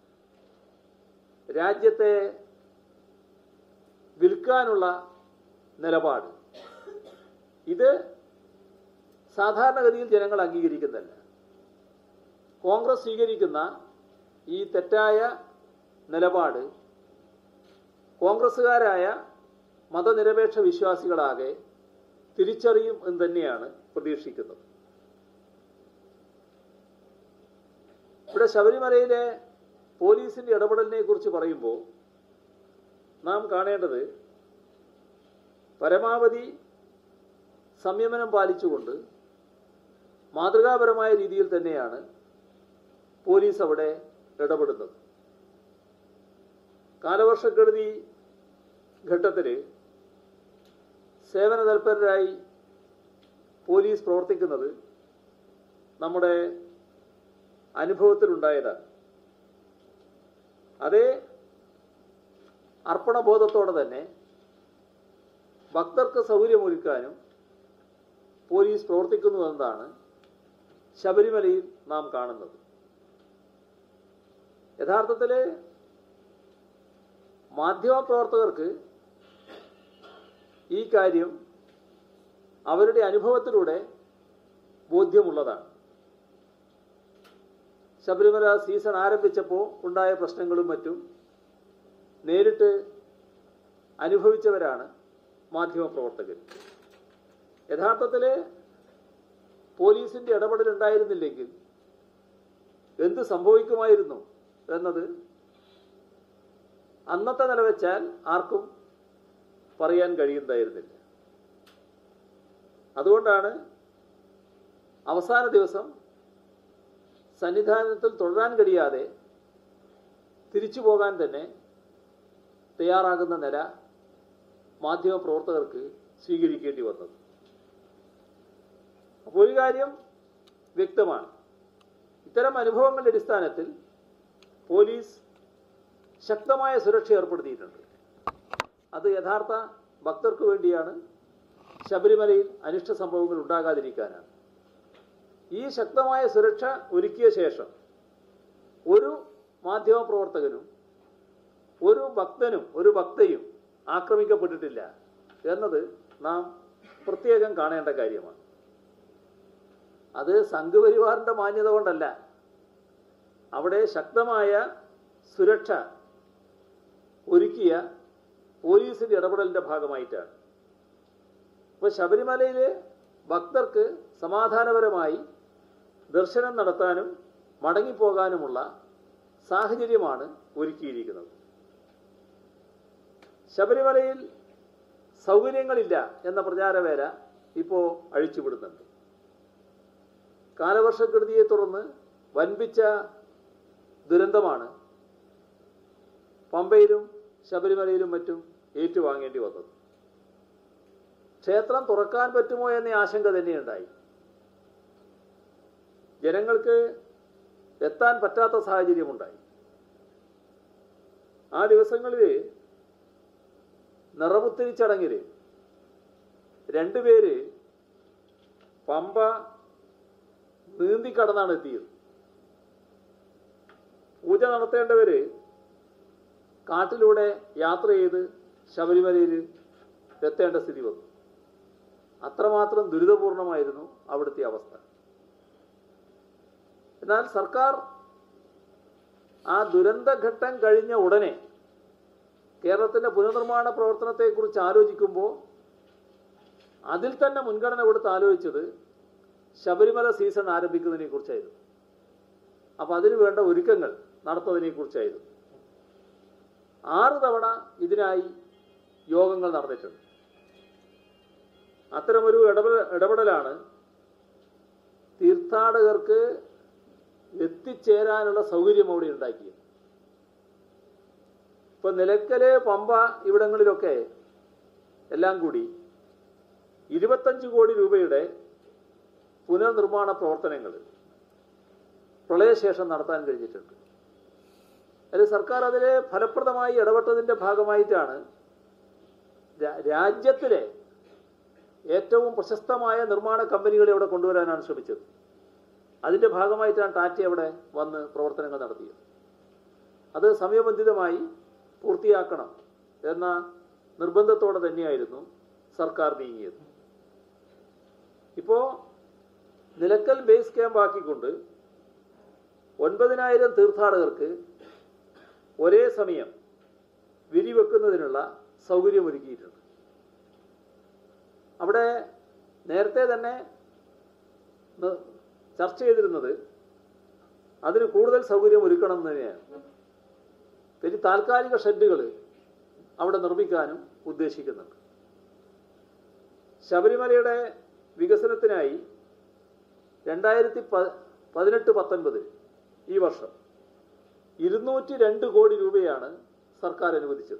രാജ്യത്തെ വിൽക്കാനുള്ള നിലപാട് ഇത് സാധാരണഗതിയിൽ ജനങ്ങൾ അംഗീകരിക്കുന്നതല്ല കോൺഗ്രസ് സ്വീകരിക്കുന്ന ഈ തെറ്റായ നിലപാട് കോൺഗ്രസ്സുകാരായ മതനിരപേക്ഷ വിശ്വാസികളാകെ തിരിച്ചറിയും എന്ന് തന്നെയാണ് പ്രതീക്ഷിക്കുന്നത് ഇവിടെ ശബരിമലയിലെ പോലീസിന്റെ ഇടപെടലിനെ കുറിച്ച് പറയുമ്പോൾ നാം കാണേണ്ടത് പരമാവധി സംയമനം പാലിച്ചുകൊണ്ട് മാതൃകാപരമായ രീതിയിൽ തന്നെയാണ് പോലീസ് അവിടെ ഇടപെടുന്നത് കാലവർഷക്കെടുതി ഘട്ടത്തിൽ സേവന തൽപരരായി പോലീസ് പ്രവർത്തിക്കുന്നത് നമ്മുടെ അനുഭവത്തിലുണ്ടായതാണ് അതേ അർപ്പണബോധത്തോടെ തന്നെ ഭക്തർക്ക് സൗകര്യമൊരുക്കാനും പോലീസ് പ്രവർത്തിക്കുന്നു എന്നതാണ് ശബരിമലയിൽ നാം കാണുന്നത് യഥാർത്ഥത്തിൽ മാധ്യമപ്രവർത്തകർക്ക് ഈ കാര്യം അവരുടെ അനുഭവത്തിലൂടെ ബോധ്യമുള്ളതാണ് ശബരിമല സീസൺ ആരംഭിച്ചപ്പോൾ ഉണ്ടായ പ്രശ്നങ്ങളും മറ്റും നേരിട്ട് അനുഭവിച്ചവരാണ് മാധ്യമപ്രവർത്തകർ യഥാർത്ഥത്തിൽ പോലീസിന്റെ ഇടപെടൽ ഉണ്ടായിരുന്നില്ലെങ്കിൽ എന്ത് സംഭവിക്കുമായിരുന്നു എന്നത് അന്നത്തെ നില വെച്ചാൽ ആർക്കും പറയാൻ കഴിയുന്നതായിരുന്നില്ല അതുകൊണ്ടാണ് അവസാന ദിവസം സന്നിധാനത്തിൽ തുടരാൻ കഴിയാതെ തിരിച്ചു പോകാൻ തന്നെ തയ്യാറാകുന്ന നില മാധ്യമപ്രവർത്തകർക്ക് സ്വീകരിക്കേണ്ടി വന്നത് അപ്പോൾ ഒരു കാര്യം വ്യക്തമാണ് ഇത്തരം അനുഭവങ്ങളുടെ അടിസ്ഥാനത്തിൽ പോലീസ് ശക്തമായ സുരക്ഷ ഏർപ്പെടുത്തിയിട്ടുണ്ട് അത് യഥാർത്ഥ ഭക്തർക്ക് വേണ്ടിയാണ് ശബരിമലയിൽ അനിഷ്ട സംഭവങ്ങൾ ഉണ്ടാകാതിരിക്കാനാണ് ഈ ശക്തമായ സുരക്ഷ ഒരുക്കിയ ശേഷം ഒരു മാധ്യമപ്രവർത്തകനും ഒരു ഭക്തനും ഒരു ഭക്തയും ആക്രമിക്കപ്പെട്ടിട്ടില്ല എന്നത് നാം പ്രത്യേകം കാണേണ്ട കാര്യമാണ് അത് സംഘപരിവാറിന്റെ മാന്യത കൊണ്ടല്ല അവിടെ ശക്തമായ സുരക്ഷ ഒരുക്കിയ പോലീസിന്റെ ഇടപെടലിന്റെ ഭാഗമായിട്ടാണ് ഇപ്പൊ ശബരിമലയിലെ ഭക്തർക്ക് സമാധാനപരമായി ദർശനം നടത്താനും മടങ്ങിപ്പോകാനുമുള്ള സാഹചര്യമാണ് ഒരുക്കിയിരിക്കുന്നത് ശബരിമലയിൽ സൗകര്യങ്ങളില്ല എന്ന പ്രചാരവേല ഇപ്പോൾ അഴിച്ചുവിടുന്നുണ്ട് കാലവർഷക്കെടുതിയെ തുടർന്ന് വൻപിച്ച ദുരന്തമാണ് പമ്പയിലും ശബരിമലയിലും മറ്റും ഏറ്റുവാങ്ങേണ്ടി വന്നത് ക്ഷേത്രം തുറക്കാൻ പറ്റുമോ എന്ന ആശങ്ക തന്നെയുണ്ടായി ജനങ്ങൾക്ക് എത്താൻ പറ്റാത്ത സാഹചര്യമുണ്ടായി ആ ദിവസങ്ങളിൽ നിറമുത്തിരി ചടങ്ങിൽ രണ്ടുപേര് പമ്പ നീന്തിക്കടന്നാണ് എത്തിയത് പൂജ നടത്തേണ്ടവര് കാട്ടിലൂടെ യാത്ര ചെയ്ത് ശബരിമലയിൽ എത്തേണ്ട സ്ഥിതി വന്നു അത്രമാത്രം ദുരിതപൂർണമായിരുന്നു അവിടുത്തെ അവസ്ഥ എന്നാൽ സർക്കാർ ആ ദുരന്തഘട്ടം കഴിഞ്ഞ ഉടനെ കേരളത്തിന്റെ പുനർനിർമ്മാണ പ്രവർത്തനത്തെക്കുറിച്ച് ആലോചിക്കുമ്പോൾ അതിൽ തന്നെ മുൻഗണന കൊടുത്ത് ആലോചിച്ചത് ശബരിമല സീസൺ ആരംഭിക്കുന്നതിനെ കുറിച്ചായിരുന്നു അപ്പൊ അതിനു വേണ്ട ഒരുക്കങ്ങൾ നടത്തുന്നതിനെ കുറിച്ചായിരുന്നു ആറ് തവണ ഇതിനായി യോഗങ്ങൾ നടന്നിട്ടുണ്ട് അത്തരമൊരു ഇടപെട ഇടപെടലാണ് തീർത്ഥാടകർക്ക് എത്തിച്ചേരാനുള്ള സൗകര്യം അവിടെ ഉണ്ടാക്കിയത് ഇപ്പൊ നിലക്കല് പമ്പ ഇവിടങ്ങളിലൊക്കെ എല്ലാം കൂടി ഇരുപത്തഞ്ച് കോടി രൂപയുടെ പുനർനിർമ്മാണ പ്രവർത്തനങ്ങൾ പ്രളയശേഷം നടത്താൻ കഴിഞ്ഞിട്ടുണ്ട് അത് സർക്കാർ അതിൽ ഫലപ്രദമായി ഇടപെട്ടതിന്റെ ഭാഗമായിട്ടാണ് രാ- രാജ്യത്തിലെ ഏറ്റവും പ്രശസ്തമായ നിർമ്മാണ കമ്പനികളെ ഇവിടെ കൊണ്ടുവരാനാണ് ശ്രമിച്ചത് അതിന്റെ ഭാഗമായിട്ടാണ് ടാറ്റ അവിടെ വന്ന് പ്രവർത്തനങ്ങൾ നടത്തിയത് അത് സമയബന്ധിതമായി പൂർത്തിയാക്കണം എന്ന നിർബന്ധത്തോടെ തന്നെയായിരുന്നു സർക്കാർ നീങ്ങിയത് ഇപ്പോ നിലക്കൽ ബേസ് ക്യാമ്പ് ആക്കിക്കൊണ്ട് ഒൻപതിനായിരം തീർത്ഥാടകർക്ക് ഒരേ സമയം വിരിവെക്കുന്നതിനുള്ള സൗകര്യമൊരുക്കിയിട്ടുണ്ട് അവിടെ നേരത്തെ തന്നെ ന- ചർച്ച ചെയ്തിരുന്നത് അതിന് കൂടുതൽ സൗകര്യം ഒരുക്കണം എന്ന് തന്നെയാണ് പിന്നെ താൽക്കാലിക ഷെഡുകൾ അവിടെ നിർമ്മിക്കാനും ഉദ്ദേശിക്കുന്നുണ്ട് ശബരിമലയുടെ വികസനത്തിനായി രണ്ടായിരത്തി പ- പതിനെട്ട് പത്തൊൻപത് ഈ വർഷം ഇരുന്നൂറ്റി രണ്ട് കോടി രൂപയാണ് സർക്കാർ അനുവദിച്ചത്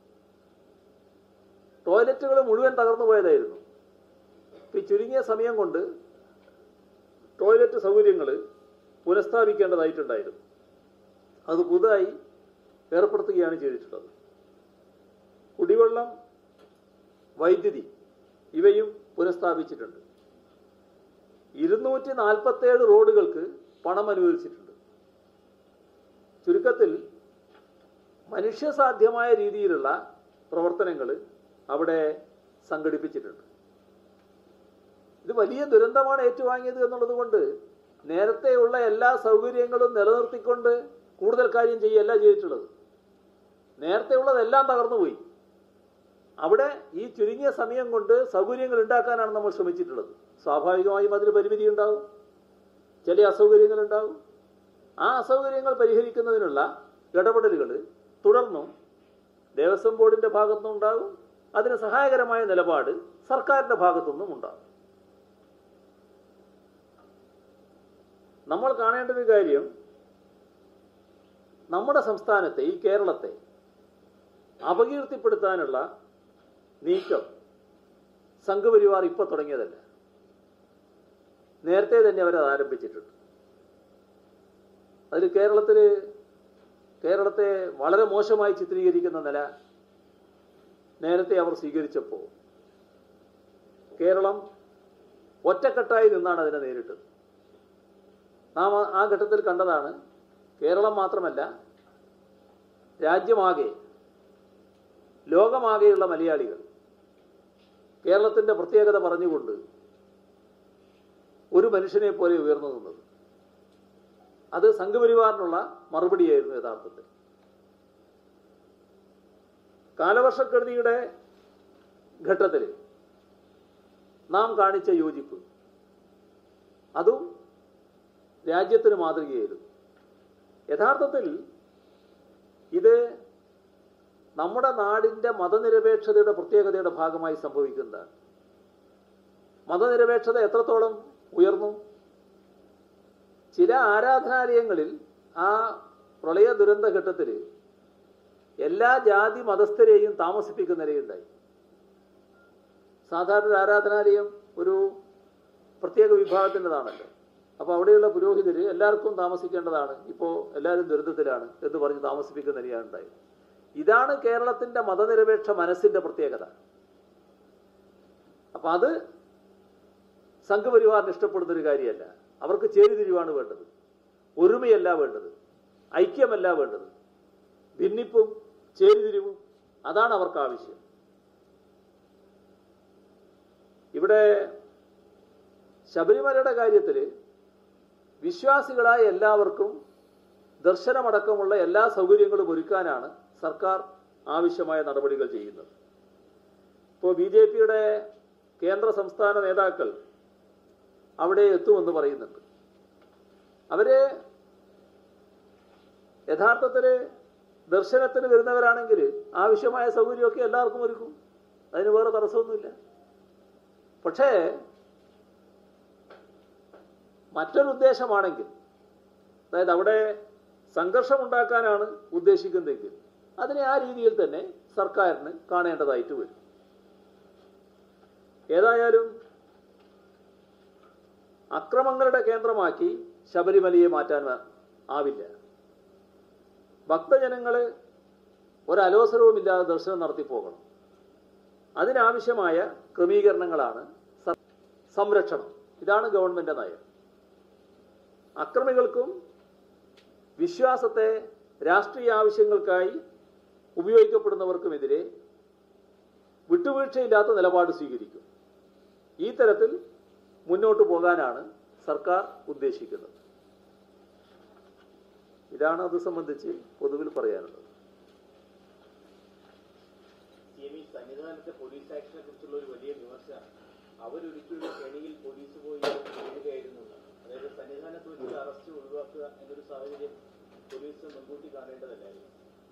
ടോയ്ലറ്റുകൾ മുഴുവൻ തകർന്നു പോയതായിരുന്നു ഇപ്പൊ ഈ ചുരുങ്ങിയ സമയം കൊണ്ട് ടോയ്ലറ്റ് സൗകര്യങ്ങൾ പുനഃസ്ഥാപിക്കേണ്ടതായിട്ടുണ്ടായിരുന്നു അത് പുതുതായി ഏർപ്പെടുത്തുകയാണ് ചെയ്തിട്ടുള്ളത് കുടിവെള്ളം വൈദ്യുതി ഇവയും പുനഃസ്ഥാപിച്ചിട്ടുണ്ട് ഇരുന്നൂറ്റി നാൽപ്പത്തേഴ് റോഡുകൾക്ക് പണം അനുവദിച്ചിട്ടുണ്ട് ചുരുക്കത്തിൽ മനുഷ്യസാധ്യമായ രീതിയിലുള്ള പ്രവർത്തനങ്ങൾ അവിടെ സംഘടിപ്പിച്ചിട്ടുണ്ട് ഇത് വലിയ ദുരന്തമാണ് ഏറ്റുവാങ്ങിയത് എന്നുള്ളത് കൊണ്ട് നേരത്തെയുള്ള എല്ലാ സൗകര്യങ്ങളും നിലനിർത്തിക്കൊണ്ട് കൂടുതൽ കാര്യം ചെയ്യല്ല ചെയ്തിട്ടുള്ളത് നേരത്തെയുള്ളതെല്ലാം തകർന്നുപോയി അവിടെ ഈ ചുരുങ്ങിയ സമയം കൊണ്ട് സൗകര്യങ്ങൾ ഉണ്ടാക്കാനാണ് നമ്മൾ ശ്രമിച്ചിട്ടുള്ളത് സ്വാഭാവികമായും അതിന് പരിമിതി ഉണ്ടാവും ചില അസൗകര്യങ്ങൾ ഉണ്ടാവും ആ അസൗകര്യങ്ങൾ പരിഹരിക്കുന്നതിനുള്ള ഇടപെടലുകൾ തുടർന്നും ദേവസ്വം ബോർഡിന്റെ ഭാഗത്തുനിന്നും ഉണ്ടാകും അതിന് സഹായകരമായ നിലപാട് സർക്കാരിന്റെ ഭാഗത്തുനിന്നും ഉണ്ടാകും നമ്മൾ കാണേണ്ട ഒരു കാര്യം നമ്മുടെ സംസ്ഥാനത്തെ ഈ കേരളത്തെ അപകീർത്തിപ്പെടുത്താനുള്ള നീക്കം സംഘപരിവാർ ഇപ്പൊ തുടങ്ങിയതല്ല നേരത്തെ തന്നെ അവരത് ആരംഭിച്ചിട്ടുണ്ട് അതിൽ കേരളത്തില് കേരളത്തെ വളരെ മോശമായി ചിത്രീകരിക്കുന്ന നില നേരത്തെ അവർ സ്വീകരിച്ചപ്പോൾ കേരളം ഒറ്റക്കെട്ടായി നിന്നാണ് അതിനെ നേരിട്ടത് നാം ആ- ആ ഘട്ടത്തിൽ കണ്ടതാണ് കേരളം മാത്രമല്ല രാജ്യമാകെ ലോകമാകെയുള്ള മലയാളികൾ കേരളത്തിന്റെ പ്രത്യേകത പറഞ്ഞുകൊണ്ട് ഒരു മനുഷ്യനെ പോലെ ഉയർന്നു നിന്നത് അത് സംഘപരിവാറിനുള്ള മറുപടിയായിരുന്നു യഥാർത്ഥത്തിൽ കാലവർഷക്കെടുതിയുടെ ഘട്ടത്തിൽ നാം കാണിച്ച യോജിപ്പ് അതും രാജ്യത്തിന് മാതൃകയായിരുന്നു യഥാർത്ഥത്തിൽ ഇത് നമ്മുടെ നാടിന്റെ മതനിരപേക്ഷതയുടെ പ്രത്യേകതയുടെ ഭാഗമായി സംഭവിക്കുന്നതാണ് മതനിരപേക്ഷത എത്രത്തോളം ഉയർന്നു ചില ആരാധനാലയങ്ങളിൽ ആ പ്രളയ ദുരന്ത ഘട്ടത്തിൽ എല്ലാ ജാതി മതസ്ഥരെയും താമസിപ്പിക്കുന്ന നിലയുണ്ടായി സാധാരണ ഒരു ആരാധനാലയം ഒരു പ്രത്യേക വിഭാഗത്തിൻ്റെതാണല്ലോ അപ്പോൾ അവിടെയുള്ള പുരോഹിതർ എല്ലാവർക്കും താമസിക്കേണ്ടതാണ് ഇപ്പോൾ എല്ലാവരും ദുരിതത്തിലാണ് എന്ന് പറഞ്ഞ് താമസിപ്പിക്കുന്ന നിലയാണ് ഉണ്ടായത് ഇതാണ് കേരളത്തിന്റെ മതനിരപേക്ഷ മനസ്സിന്റെ പ്രത്യേകത അപ്പൊ അത് സംഘപരിവാറിന് ഇഷ്ടപ്പെടുന്ന ഒരു കാര്യമല്ല അവർക്ക് ചേരിതിരിവാണ് വേണ്ടത് ഒരുമയല്ല വേണ്ടത് ഐക്യമല്ല വേണ്ടത് ഭിന്നിപ്പും ചേരിതിരിവും അതാണ് അവർക്ക് ആവശ്യം ഇവിടെ ശബരിമലയുടെ കാര്യത്തിൽ വിശ്വാസികളായ എല്ലാവർക്കും ദർശനമടക്കമുള്ള എല്ലാ സൗകര്യങ്ങളും ഒരുക്കാനാണ് സർക്കാർ ആവശ്യമായ നടപടികൾ ചെയ്യുന്നത് ഇപ്പോൾ ബി ജെ പിയുടെ കേന്ദ്ര സംസ്ഥാന നേതാക്കൾ അവിടെ എത്തുമെന്ന് പറയുന്നുണ്ട് അവര് യഥാർത്ഥത്തിൽ ദർശനത്തിന് വരുന്നവരാണെങ്കിൽ ആവശ്യമായ സൗകര്യമൊക്കെ എല്ലാവർക്കും ഒരുക്കും അതിന് വേറെ തടസ്സമൊന്നുമില്ല പക്ഷേ മറ്റൊരു ഉദ്ദേശമാണെങ്കിൽ അതായത് അവിടെ സംഘർഷമുണ്ടാക്കാനാണ് ഉദ്ദേശിക്കുന്നതെങ്കിൽ അതിനെ ആ രീതിയിൽ തന്നെ സർക്കാരിന് കാണേണ്ടതായിട്ട് വരും ഏതായാലും അക്രമങ്ങളുടെ കേന്ദ്രമാക്കി ശബരിമലയെ മാറ്റാൻ ആവില്ല ഭക്തജനങ്ങള് ഒരലോസരവുമില്ലാതെ ദർശനം നടത്തി പോകണം അതിനാവശ്യമായ ക്രമീകരണങ്ങളാണ് സ- സംരക്ഷണം ഇതാണ് ഗവൺമെന്റ് നയം അക്രമികൾക്കും വിശ്വാസത്തെ രാഷ്ട്രീയ ആവശ്യങ്ങൾക്കായി ഉപയോഗിക്കപ്പെടുന്നവർക്കുമെതിരെ വിട്ടുവീഴ്ചയില്ലാത്ത നിലപാട് സ്വീകരിക്കും ഈ തരത്തിൽ മുന്നോട്ട് പോകാനാണ് സർക്കാർ ഉദ്ദേശിക്കുന്നത് ഇതാണ് അത് സംബന്ധിച്ച് പൊതുവിൽ പറയാനുള്ളത് സി എം ഈ സന്നിധാനത്തെ പോലീസ് ആക്ഷനെ കുറിച്ചുള്ള ഒരു വലിയ വിമർശനം അവരൊരിക്കലും കെണിയിൽ പോലീസ് പോയി വീഴുകയായിരുന്നു എന്നാണ്. അതായത് സന്നിധാനത്ത് വെച്ച് അറസ്റ്റ് ഒഴിവാക്കുക എന്നൊരു സാഹചര്യം പോലീസ് മുൻകൂട്ടി കാണേണ്ടതല്ലായിരുന്നു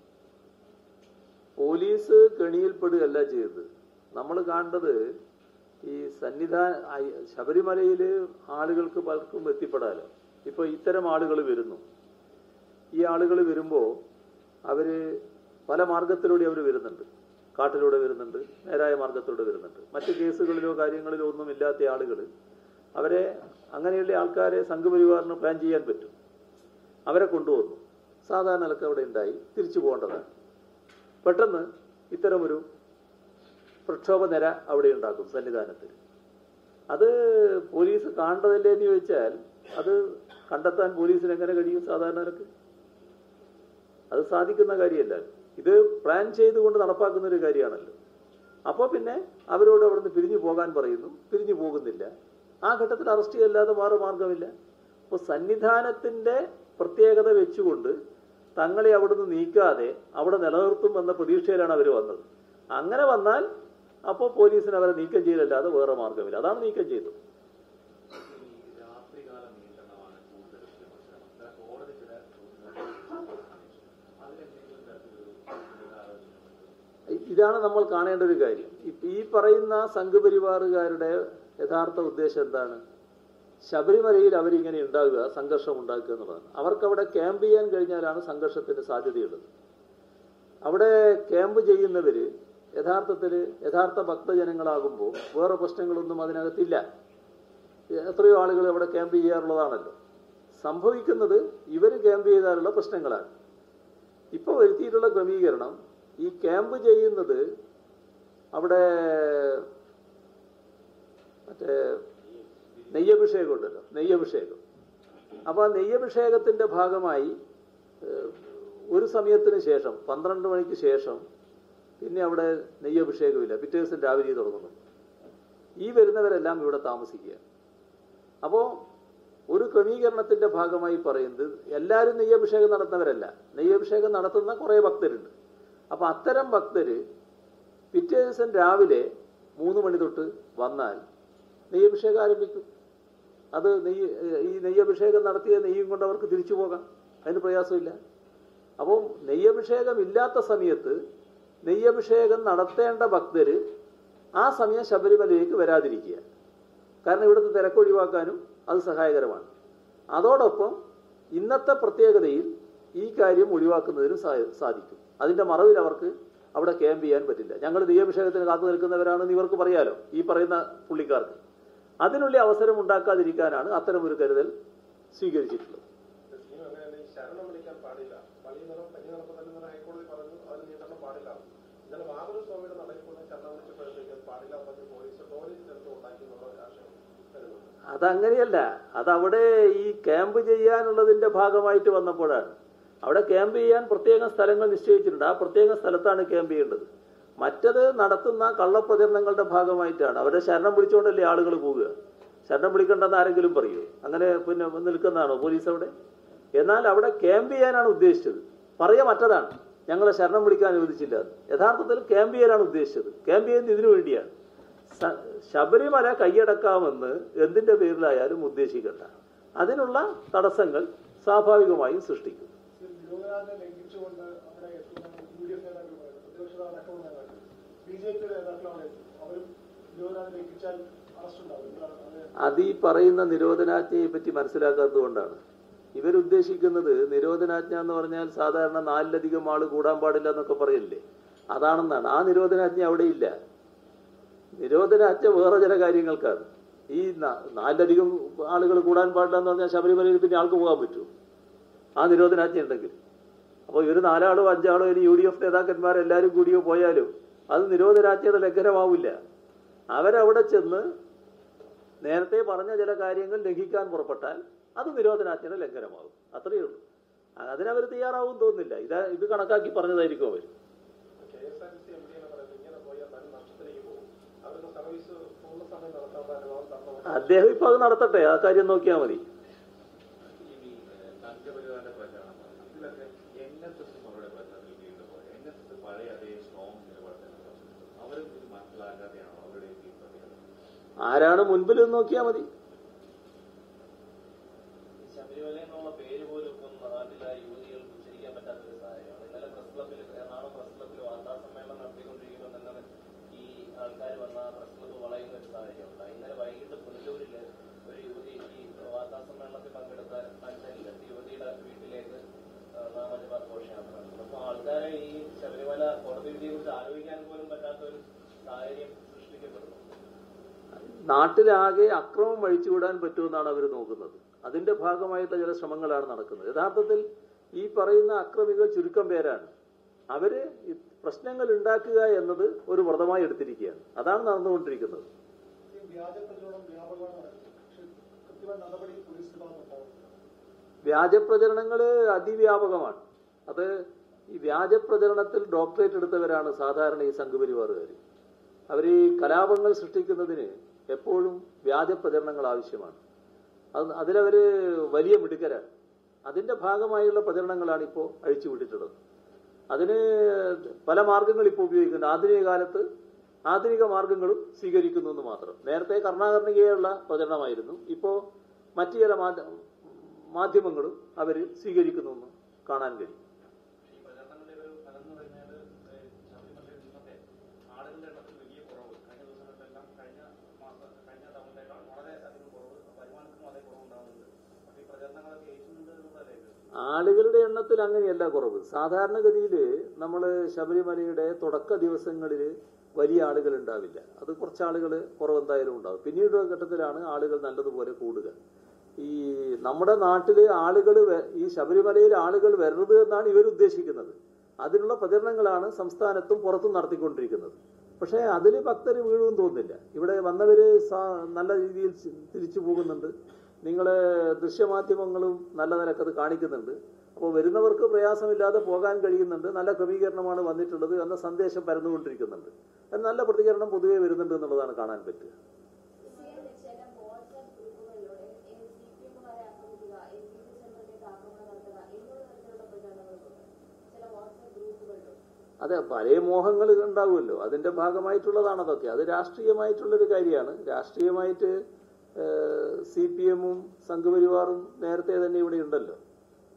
പോലീസ് കെണിയിൽപ്പെടുകയല്ല ചെയ്തത് നമ്മൾ കാണേണ്ടത് ഈ സന്നിധാന ഐ- ശബരിമലയില് ആളുകൾക്ക് പലർക്കും എത്തിപ്പെടാലോ ഇപ്പൊ ഇത്തരം ആളുകൾ വരുന്നു ഈ ആളുകൾ വരുമ്പോൾ അവര് പല മാർഗത്തിലൂടെ അവർ വരുന്നുണ്ട് കാട്ടിലൂടെ വരുന്നുണ്ട് നേരായ മാർഗത്തിലൂടെ വരുന്നുണ്ട് മറ്റു കേസുകളിലോ കാര്യങ്ങളിലോ ഒന്നും ഇല്ലാത്ത ആളുകൾ അവരെ അങ്ങനെയുള്ള ആൾക്കാരെ സംഘപരിവാറിന് പ്ലാൻ ചെയ്യാൻ പറ്റും അവരെ കൊണ്ടുവന്നു സാധാരണ നിലക്ക് അവിടെ ഉണ്ടായി തിരിച്ചു പോകേണ്ടതാണ് പെട്ടെന്ന് ഇത്തരമൊരു പ്രക്ഷോഭ നിര അവിടെ ഉണ്ടാക്കും സന്നിധാനത്തിൽ അത് പോലീസ് കാണേണ്ടതല്ലേ എന്ന് ചോദിച്ചാൽ അത് കണ്ടെത്താൻ പോലീസിന് എങ്ങനെ കഴിയും സാധാരണ നിലക്ക് അത് സാധിക്കുന്ന കാര്യമല്ല ഇത് പ്ലാൻ ചെയ്തുകൊണ്ട് നടപ്പാക്കുന്ന ഒരു കാര്യമാണല്ലോ അപ്പോൾ പിന്നെ അവരോട് അവിടുന്ന് പിരിഞ്ഞു പോകാൻ പറയുന്നു പിരിഞ്ഞു പോകുന്നില്ല ആ ഘട്ടത്തിൽ അറസ്റ്റ് ചെയ്യല്ലാതെ മാറു മാർഗമില്ല അപ്പോൾ സന്നിധാനത്തിന്റെ പ്രത്യേകത വെച്ചുകൊണ്ട് തങ്ങളെ അവിടുന്ന് നീക്കാതെ അവിടെ നിലനിർത്തും എന്ന പ്രതീക്ഷയിലാണ് അവർ വന്നത് അങ്ങനെ വന്നാൽ അപ്പോൾ പോലീസിന് അവരെ നീക്കം ചെയ്യലല്ലാതെ വേറെ മാർഗമില്ല അതാണ് നീക്കം ചെയ്തത് രാത്രികാല നിയന്ത്രണമാണ് കൂടുതൽ വിമർശനം ചില കോടതി ചില അതിലെന്തെങ്കിലും തരത്തിലൊരു ഇതാണ് നമ്മൾ കാണേണ്ട ഒരു കാര്യം ഇപ്പ ഈ പറയുന്ന സംഘപരിവാറുകാരുടെ യഥാർത്ഥ ഉദ്ദേശം എന്താണ് ശബരിമലയിൽ അവരിങ്ങനെ ഉണ്ടാകുക സംഘർഷം ഉണ്ടാക്കുക എന്നുള്ളതാണ് അവർക്ക് അവിടെ ക്യാമ്പ് ചെയ്യാൻ കഴിഞ്ഞാലാണ് സംഘർഷത്തിന്റെ സാധ്യതയുള്ളത് അവിടെ ക്യാമ്പ് ചെയ്യുന്നവര് യഥാർത്ഥത്തിൽ യഥാർത്ഥ ഭക്തജനങ്ങളാകുമ്പോൾ വേറെ പ്രശ്നങ്ങളൊന്നും അതിനകത്തില്ല എത്രയോ ആളുകൾ അവിടെ ക്യാമ്പ് ചെയ്യാറുള്ളതാണല്ലോ സംഭവിക്കുന്നത് ഇവർ ക്യാമ്പ് ചെയ്താലുള്ള പ്രശ്നങ്ങളാണ് ഇപ്പോൾ വരുത്തിയിട്ടുള്ള ക്രമീകരണം ഈ ക്യാമ്പ് ചെയ്യുന്നത് അവിടെ മറ്റേ നെയ്യഭിഷേകം ഉണ്ടല്ലോ നെയ്യഭിഷേകം അപ്പോൾ ആ നെയ്യഭിഷേകത്തിന്റെ ഭാഗമായി ഏഹ്, ഒരു സമയത്തിന് ശേഷം പന്ത്രണ്ട് മണിക്ക് ശേഷം പിന്നെ അവിടെ നെയ്യഭിഷേകമില്ല പിറ്റേ ദിവസം രാവിലെ തുടങ്ങുന്നു ഈ വരുന്നവരെല്ലാം ഇവിടെ താമസിക്കുക അപ്പോൾ ഒരു ക്രമീകരണത്തിന്റെ ഭാഗമായി പറയുന്നത് എല്ലാവരും നെയ്യഭിഷേകം നടത്തുന്നവരല്ല നെയ്യഭിഷേകം നടത്തുന്ന കുറേ ഭക്തരുണ്ട് അപ്പൊ അത്തരം ഭക്തര് പിറ്റേ ദിവസം രാവിലെ മൂന്ന് മണി തൊട്ട് വന്നാൽ നെയ്യഭിഷേകം ആരംഭിക്കും അത് നെയ്യ് ഈ നെയ്യഭിഷേകം നടത്തിയ നെയ്യും കൊണ്ട് അവർക്ക് തിരിച്ചു പോകാം അതിന് പ്രയാസമില്ല അപ്പോൾ നെയ്യഭിഷേകം ഇല്ലാത്ത സമയത്ത് നെയ്യഭിഷേകം നടത്തേണ്ട ഭക്തര് ആ സമയം ശബരിമലയിലേക്ക് വരാതിരിക്കുക കാരണം ഇവിടുത്തെ തിരക്ക് ഒഴിവാക്കാനും അത് സഹായകരമാണ് അതോടൊപ്പം ഇന്നത്തെ പ്രത്യേകതയിൽ ഈ കാര്യം ഒഴിവാക്കുന്നതിനും സാ- സാധിക്കും അതിന്റെ മറവിൽ അവർക്ക് അവിടെ ക്യാമ്പ് ചെയ്യാൻ പറ്റില്ല ഞങ്ങൾ നെയ്യഭിഷേകത്തിന് കാത്തു നിൽക്കുന്നവരാണെന്ന് ഇവർക്ക് പറയാലോ ഈ പറയുന്ന പുള്ളിക്കാർക്ക് അതിനുള്ള അവസരം ഉണ്ടാക്കാതിരിക്കാനാണ് അത്തരമൊരു കരുതൽ സ്വീകരിച്ചിട്ടുള്ളത് സ്കീം അങ്ങനെയാണ് ഈ ശരണം വിളിക്കാൻ പാടില്ല പള്ളി നിറം കഞ്ഞി നടപ്പ് തന്നെ ഹൈക്കോടതി പറഞ്ഞു അതിന് നിയന്ത്രണം പാടില്ല ഇന്നലെ വാമന സ്വാമിയുടെ നടയിൽ കൊണ്ട് ശരണം വിളിച്ചപ്പോഴത്തേക്ക് അത് പാടില്ല എന്ന് പറഞ്ഞ് പോലീസ് പോലീസ് ചേർത്ത് ഉണ്ടാക്കി എന്നുള്ള ഒരു ആശയം വരുന്നുണ്ട് അതങ്ങനെയല്ല അതവിടെ ഈ ക്യാമ്പ് ചെയ്യാനുള്ളതിന്റെ ഭാഗമായിട്ട് വന്നപ്പോഴാണ് അവിടെ ക്യാമ്പ് ചെയ്യാൻ പ്രത്യേക സ്ഥലങ്ങൾ നിശ്ചയിച്ചിട്ടുണ്ട് ആ പ്രത്യേക സ്ഥലത്താണ് ക്യാമ്പ് ചെയ്യേണ്ടത് മറ്റത് നടത്തുന്ന കള്ളപ്രചരണങ്ങളുടെ ഭാഗമായിട്ടാണ് അവരെ ശരണം വിളിച്ചുകൊണ്ടല്ലേ ആളുകൾ പോവുക ശരണം വിളിക്കണ്ടെന്ന് ആരെങ്കിലും പറയുമോ അങ്ങനെ പിന്നെ നിൽക്കുന്നതാണോ പോലീസ് അവിടെ എന്നാൽ അവിടെ ക്യാമ്പ് ചെയ്യാനാണ് ഉദ്ദേശിച്ചത് പറയുക മറ്റതാണ് ഞങ്ങളെ ശരണം വിളിക്കാൻ അനുവദിച്ചില്ല എന്ന്. യഥാർത്ഥത്തിൽ ക്യാമ്പ് ചെയ്യാനാണ് ഉദ്ദേശിച്ചത് ക്യാമ്പ് ചെയ്യുന്നത് ഇതിനു വേണ്ടിയാണ് സ- ശബരിമല കൈയടക്കാമെന്ന് എന്തിന്റെ പേരിലായാലും ഉദ്ദേശിക്കണ്ട അതിനുള്ള തടസ്സങ്ങൾ സ്വാഭാവികമായും സൃഷ്ടിക്കും നിരോധനാജ്ഞ ലംഘിച്ചുകൊണ്ട് അവിടെ എത്തുന്ന യു ഡി എഫ് നേതാക്കൾ പറയുന്നത് പ്രതിപക്ഷ അടക്കമുള്ള നേതാക്കൾ ബി ജെ പിയുടെ നേതാക്കൾ അവിടെ എത്തും അവരും നിരോധനാജ്ഞ ലംഘിച്ചാൽ അറസ്റ്റ് ഉണ്ടാവും എന്താണ് അത് അത് ഈ പറയുന്ന നിരോധനാജ്ഞയെ പറ്റി മനസ്സിലാക്കാത്തത് കൊണ്ടാണ് ഇവരുദ്ദേശിക്കുന്നത് നിരോധനാജ്ഞ എന്ന് പറഞ്ഞാൽ സാധാരണ നാലിലധികം ആള് കൂടാൻ പാടില്ല എന്നൊക്കെ പറയില്ലേ അതാണെന്നാണ് ആ നിരോധനാജ്ഞ അവിടെ ഇല്ല നിരോധനാജ്ഞ വേറെ ചില കാര്യങ്ങൾക്കാണ് ഈ ന- നാലിലധികം ആളുകൾ കൂടാൻ പാടില്ല എന്ന് പറഞ്ഞാൽ ശബരിമലയിൽ പിന്നെ ആൾക്ക് പോകാൻ പറ്റുമോ ആ നിരോധനാജ്ഞ ഉണ്ടെങ്കിൽ അപ്പോൾ ഇവർ നാലാളോ അഞ്ചാളോ ഇനി യു ഡി എഫ് നേതാക്കന്മാരെല്ലാവരും കൂടിയോ പോയാലും അത് നിരോധനാജ്ഞയുടെ ലംഘനമാവില്ല അവരവിടെ ചെന്ന് നേരത്തെ പറഞ്ഞ ചില കാര്യങ്ങൾ ലംഘിക്കാൻ പുറപ്പെട്ടാൽ അത് നിരോധനാജ്ഞയുടെ ലംഘനമാകും അത്രയേ ഉള്ളൂ അതിനവർ തയ്യാറാവും തോന്നുന്നില്ല ഇത് ഇത് കണക്കാക്കി പറഞ്ഞതായിരിക്കും അവർ K S R T C M D എന്ന് പറയുന്നത് ഇങ്ങനെ പോയാൽ വൻ നഷ്ടത്തിലേക്ക് പോകും അവർക്ക് സർവീസ് പൂർണ്ണ സമയം നടത്താനുള്ള അനുഭവം തന്നു അദ്ദേഹം ഇപ്പൊ അത് നടത്തട്ടെ ആ കാര്യം നോക്കിയാൽ മതി ഈ സംഘപരിവാറിന്റെ പ്രചരണം ഇതിലൊക്കെ എൻ എസ് എസ് അവരുടെ പ്രചരണത്തിൽ വീണ്ടും പോയി എൻ എസ് എസ് പഴയ അതേ സ്ട്രോങ് നിലപാട് തന്നെ തുടരുന്നു. അവരും ഇത് മനസ്സിലാക്കാതെയാണോ അവരുടെ ഈ പ്രതികരണം ആരാണ് മുൻപിൽ എന്ന് നോക്കിയാൽ മതി ശബരിമല എന്നുള്ള പേര് പോലും ഇപ്പം നാട്ടിലെ യുവതികൾക്ക് ഉച്ചരിക്കാൻ പറ്റാത്ത ഒരു സാഹചര്യമാണ് ഇന്നലെ പ്രസ് ക്ലബ്ബിൽ എറണാകുളം പ്രസ് ക്ലബ്ബിൽ വാർത്താ സമ്മേളനം നടത്തിക്കൊണ്ടിരിക്കുമ്പോൾ തന്നെ ഈ ആൾക്കാർ വന്ന പ്രസ് ക്ലബ്ബ് വളയുന്ന ഒരു സാഹചര്യമുണ്ട് ഇന്നലെ വൈകിട്ട് പുനലൂരിൽ ഒരു യുവതി ഈ വാർത്താ സമ്മേളനത്തിൽ പങ്കെടുത്ത മത്സരില്ല യുവതിയുടെ വീട്ടിലേക്ക് ആ, നാമജപ ഘോഷയാത്ര നടത്തുന്നു അപ്പോൾ ആൾക്കാരെ ഈ ശബരിമല കോടതി വിധിയെ കുറിച്ച് ആലോചിക്കാൻ പോലും പറ്റാത്ത ഒരു സാഹചര്യം സൃഷ്ടിക്കപ്പെടുന്നു നാട്ടിലാകെ അക്രമം അഴിച്ചുവിടാൻ പറ്റുമെന്നാണ് അവർ നോക്കുന്നത് അതിന്റെ ഭാഗമായിട്ടുള്ള ചില ശ്രമങ്ങളാണ് നടക്കുന്നത് യഥാർത്ഥത്തിൽ ഈ പറയുന്ന അക്രമികൾ ചുരുക്കം പേരാണ് അവര് ഈ പ്രശ്നങ്ങൾ ഉണ്ടാക്കുക എന്നത് ഒരു വ്രതമായി എടുത്തിരിക്കുകയാണ് അതാണ് നടന്നുകൊണ്ടിരിക്കുന്നത് ഈ വ്യാജ പ്രചരണം വ്യാപകമാണ് നടക്കുന്നത് പക്ഷെ കൃത്യമായ നടപടി പോലീസിന്റെ ഭാഗത്തുണ്ടാവും വ്യാജപ്രചരണങ്ങൾ അതിവ്യാപകമാണ് അത് ഈ വ്യാജപ്രചരണത്തിൽ ഡോക്ടറേറ്റ് എടുത്തവരാണ് സാധാരണ ഈ സംഘപരിവാറുകാർ അവർ ഈ കലാപങ്ങൾ സൃഷ്ടിക്കുന്നതിന് എപ്പോഴും വ്യാജപ്രചരണങ്ങൾ ആവശ്യമാണ് അത് അതിലവര് വലിയ മിടുക്കരാണ് അതിന്റെ ഭാഗമായുള്ള പ്രചരണങ്ങളാണ് ഇപ്പോൾ അഴിച്ചുവിട്ടിട്ടുള്ളത് അതിന് പല മാർഗങ്ങൾ ഇപ്പോൾ ഉപയോഗിക്കുന്നുണ്ട് ആധുനിക കാലത്ത് ആധുനിക മാർഗങ്ങളും സ്വീകരിക്കുന്നു എന്ന് മാത്രം നേരത്തെ കർണാകർണികയുള്ള പ്രചരണമായിരുന്നു ഇപ്പോൾ മറ്റു ചില മാധ്യ- മാധ്യമങ്ങളും അവർ സ്വീകരിക്കുന്നു എന്ന് കാണാൻ കഴിയും ഈ പ്രചരണങ്ങളുടെ ഒരു ഫലം എന്ന് പറഞ്ഞാൽ ശബരിമലയിൽ ഇന്നത്തെ ആളുകളുടെ എണ്ണത്തിൽ വലിയ കുറവ് കഴിഞ്ഞ ദിവസങ്ങളിലെല്ലാം കഴിഞ്ഞ മാസം കഴിഞ്ഞ തവണത്തേക്കാൾ വളരെ അധികം കുറവ് വരുമാനത്തിനും അതേ കുറവുണ്ടാകുന്നുണ്ട് അപ്പോൾ ഈ പ്രചരണങ്ങളൊക്കെ ഏറ്റുന്നുണ്ട് എന്നുള്ളതല്ലേ ഇത്? ആളുകളുടെ എണ്ണത്തിൽ അങ്ങനെയല്ല കുറവ് സാധാരണഗതിയിൽ നമ്മൾ ശബരിമലയുടെ തുടക്ക ദിവസങ്ങളിൽ വലിയ ആളുകൾ ഉണ്ടാവില്ല അത് കുറച്ച് ആളുകൾ കുറവ് എന്തായാലും ഉണ്ടാവും പിന്നീട് ഘട്ടത്തിലാണ് ആളുകൾ നല്ലതുപോലെ കൂടുക ഈ നമ്മുടെ നാട്ടില് ആളുകൾ ഈ ശബരിമലയിൽ ആളുകൾ വരരുത് എന്നാണ് ഇവർ ഉദ്ദേശിക്കുന്നത് അതിനുള്ള പ്രചരണങ്ങളാണ് സംസ്ഥാനത്തും പുറത്തും നടത്തിക്കൊണ്ടിരിക്കുന്നത് പക്ഷേ അതിൽ ഭക്തർ വീഴുമെന്ന് തോന്നുന്നില്ല ഇവിടെ വന്നവര് സാ- നല്ല രീതിയിൽ ചി- തിരിച്ചു പോകുന്നുണ്ട് നിങ്ങളെ ദൃശ്യമാധ്യമങ്ങളും നല്ല നിലക്കത് കാണിക്കുന്നുണ്ട് അപ്പോൾ വരുന്നവർക്ക് പ്രയാസമില്ലാതെ പോകാൻ കഴിയുന്നുണ്ട് നല്ല ക്രമീകരണമാണ് വന്നിട്ടുള്ളത് എന്ന സന്ദേശം പരന്നുകൊണ്ടിരിക്കുന്നുണ്ട് അത് നല്ല പ്രതികരണം പൊതുവെ വരുന്നുണ്ട് എന്നുള്ളതാണ് കാണാൻ പറ്റുക സിയുടെ ചില വാട്സ്ആപ്പ് ഗ്രൂപ്പുകളിലൂടെ സി പി എമ്മുകാരെ ആക്രമിക്കുക എ സി പി സെന്ററിലേക്ക് ആക്രമണം നടത്തുക എന്നുള്ള തരത്തിലുള്ള പ്രചാരണങ്ങളുണ്ട് ചില വാട്സ്ആപ്പ് ഗ്രൂപ്പുകളിലും അതെ പല മോഹങ്ങൾ ഉണ്ടാവുമല്ലോ അതിന്റെ ഭാഗമായിട്ടുള്ളതാണ് അതൊക്കെ അത് രാഷ്ട്രീയമായിട്ടുള്ളൊരു കാര്യമാണ് രാഷ്ട്രീയമായിട്ട് സി പി എമ്മും സംഘപരിവാറും നേരത്തെ തന്നെ ഇവിടെ ഉണ്ടല്ലോ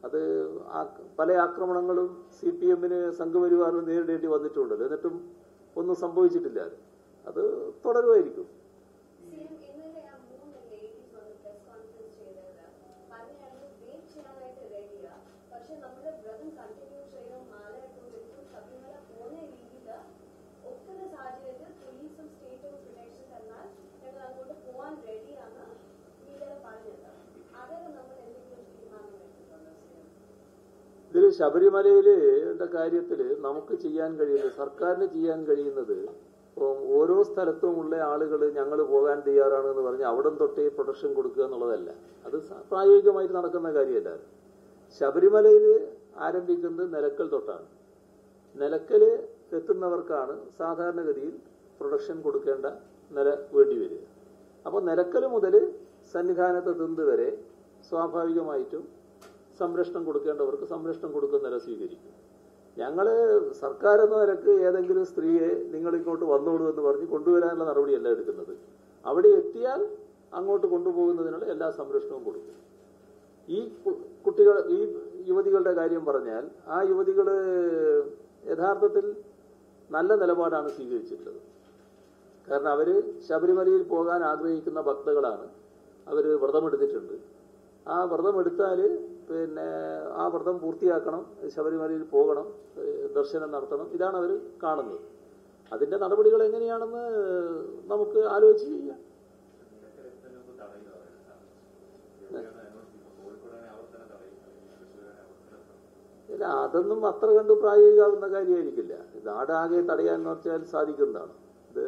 അത് ആ- പല ആക്രമണങ്ങളും സി പി എമ്മിന് സംഘപരിവാറിന് നേരിടേണ്ടി വന്നിട്ടുണ്ടല്ലോ എന്നിട്ടും ഒന്നും സംഭവിച്ചിട്ടില്ല അത് അത് തുടരുമായിരിക്കും സിഎം ഇന്നലെ ആ മൂന്ന് ലേഡീസ് വന്ന് പ്രസ് കോൺഫറൻസ് ചെയ്തത് പറഞ്ഞായിരുന്നു വെയിറ്റ് ചെയ്യാനായിട്ട് റെഡിയാ പക്ഷെ നമ്മുടെ വ്രതം കണ്ടിന്യൂ ചെയ്യും മാല ഇട്ടുകൊണ്ടിരിക്കും ശബരിമല പോകുന്ന രീതിയിൽ ഒക്കുന്ന സാഹചര്യത്തിൽ പോലീസും സ്റ്റേറ്റും പ്രൊട്ടക്ഷൻ തന്നാൽ ഞങ്ങൾ അങ്ങോട്ട് പോകാൻ റെഡിയാണ് ഇന്നലെ പറഞ്ഞത് അതൊക്കെ നമ്മൾ എന്തെങ്കിലും തീരുമാനം എടുത്തിട്ടുണ്ടോ സിഎം ഇതിൽ ശബരിമലയില് കാര്യത്തില് നമുക്ക് ചെയ്യാൻ കഴിയുന്നത് സർക്കാരിന് ചെയ്യാൻ കഴിയുന്നത് ഇപ്പം ഓരോ സ്ഥലത്തുമുള്ള ആളുകൾ ഞങ്ങൾ പോകാൻ തയ്യാറാണ് എന്ന് പറഞ്ഞ് അവിടം തൊട്ടേ പ്രൊട്ടക്ഷൻ കൊടുക്കുക എന്നുള്ളതല്ല അത് സ- പ്രായോഗികമായിട്ട് നടക്കുന്ന കാര്യമല്ല ശബരിമലയിൽ ആരംഭിക്കുന്നത് നിലക്കൽ തൊട്ടാണ് നിലക്കൽ എത്തുന്നവർക്കാണ് സാധാരണഗതിയിൽ പ്രൊട്ടക്ഷൻ കൊടുക്കേണ്ട നില വേണ്ടി വരിക അപ്പോൾ നിലക്കൽ മുതൽ സന്നിധാനത്തെത്തുന്നത് വരെ സ്വാഭാവികമായിട്ടും സംരക്ഷണം കൊടുക്കേണ്ടവർക്ക് സംരക്ഷണം കൊടുക്കുന്ന നില സ്വീകരിക്കും ഞങ്ങള് സർക്കാർ എന്ന നിലക്ക് ഏതെങ്കിലും സ്ത്രീയെ നിങ്ങൾ ഇങ്ങോട്ട് വന്നോളൂ എന്ന് പറഞ്ഞ് കൊണ്ടുവരാനുള്ള നടപടിയല്ല എടുക്കുന്നത് അവിടെ എത്തിയാൽ അങ്ങോട്ട് കൊണ്ടുപോകുന്നതിനുള്ള എല്ലാ സംരക്ഷണവും കൊടുക്കും ഈ കു- കുട്ടികൾ ഈ യുവതികളുടെ കാര്യം പറഞ്ഞാൽ ആ യുവതികള് യഥാർത്ഥത്തിൽ നല്ല നിലപാടാണ് സ്വീകരിച്ചിട്ടുള്ളത് കാരണം അവര് ശബരിമലയിൽ പോകാൻ ആഗ്രഹിക്കുന്ന ഭക്തകളാണ് അവര് വ്രതമെടുത്തിട്ടുണ്ട് ആ വ്രതമെടുത്താല് പിന്നെ ആ വ്രതം പൂർത്തിയാക്കണം ശബരിമലയിൽ പോകണം ഏഹ് ദർശനം നടത്തണം ഇതാണ് അവർ കാണുന്നത് അതിന്റെ നടപടികൾ എങ്ങനെയാണെന്ന് നമുക്ക് ആലോചിച്ച് ചെയ്യാം ഇല്ല അതൊന്നും അത്ര കണ്ട് പ്രായോഗികമാകുന്ന കാര്യമായിരിക്കില്ല നാടാകെ തടയാൻ എന്ന് വെച്ചാൽ സാധിക്കുന്നതാണ് ഇത്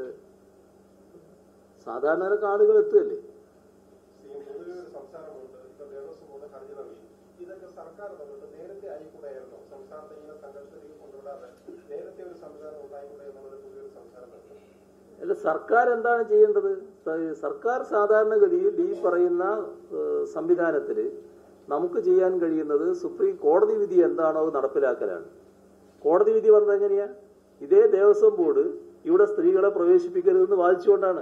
സാധാരണ ആളുകൾ എത്തുകയല്ലേ സിഎം പൊതുവെ ഒരു സംസാരമുണ്ട് ഇപ്പൊ ദേവസ്വം ബോർഡ് ഹർജി നൽകി ഇതൊക്കെ സർക്കാർ തമ്മിൽ നേരത്തെ ആയിക്കൂടെയായിരുന്നു സംസ്ഥാനത്ത് ഇങ്ങനെ സംഘർഷത്തിലേക്ക് കൊണ്ടുവിടാതെ നേരത്തെ ഒരു സംവിധാനം ഉണ്ടായിക്കൂടെ എന്നുള്ളത് പുതിയൊരു സംസാരമുണ്ട് അല്ല സർക്കാർ എന്താണ് ചെയ്യേണ്ടത് സ- സർക്കാർ സാധാരണഗതിയിൽ ഈ പറയുന്ന ഏഹ്, സംവിധാനത്തില് നമുക്ക് ചെയ്യാൻ കഴിയുന്നത് സുപ്രീം കോടതി വിധി എന്താണോ അത് നടപ്പിലാക്കലാണ് കോടതി വിധി പറഞ്ഞത് എങ്ങനെയാ ഇതേ ദേവസ്വം ബോർഡ് ഇവിടെ സ്ത്രീകളെ പ്രവേശിപ്പിക്കരുതെന്ന് വാദിച്ചുകൊണ്ടാണ്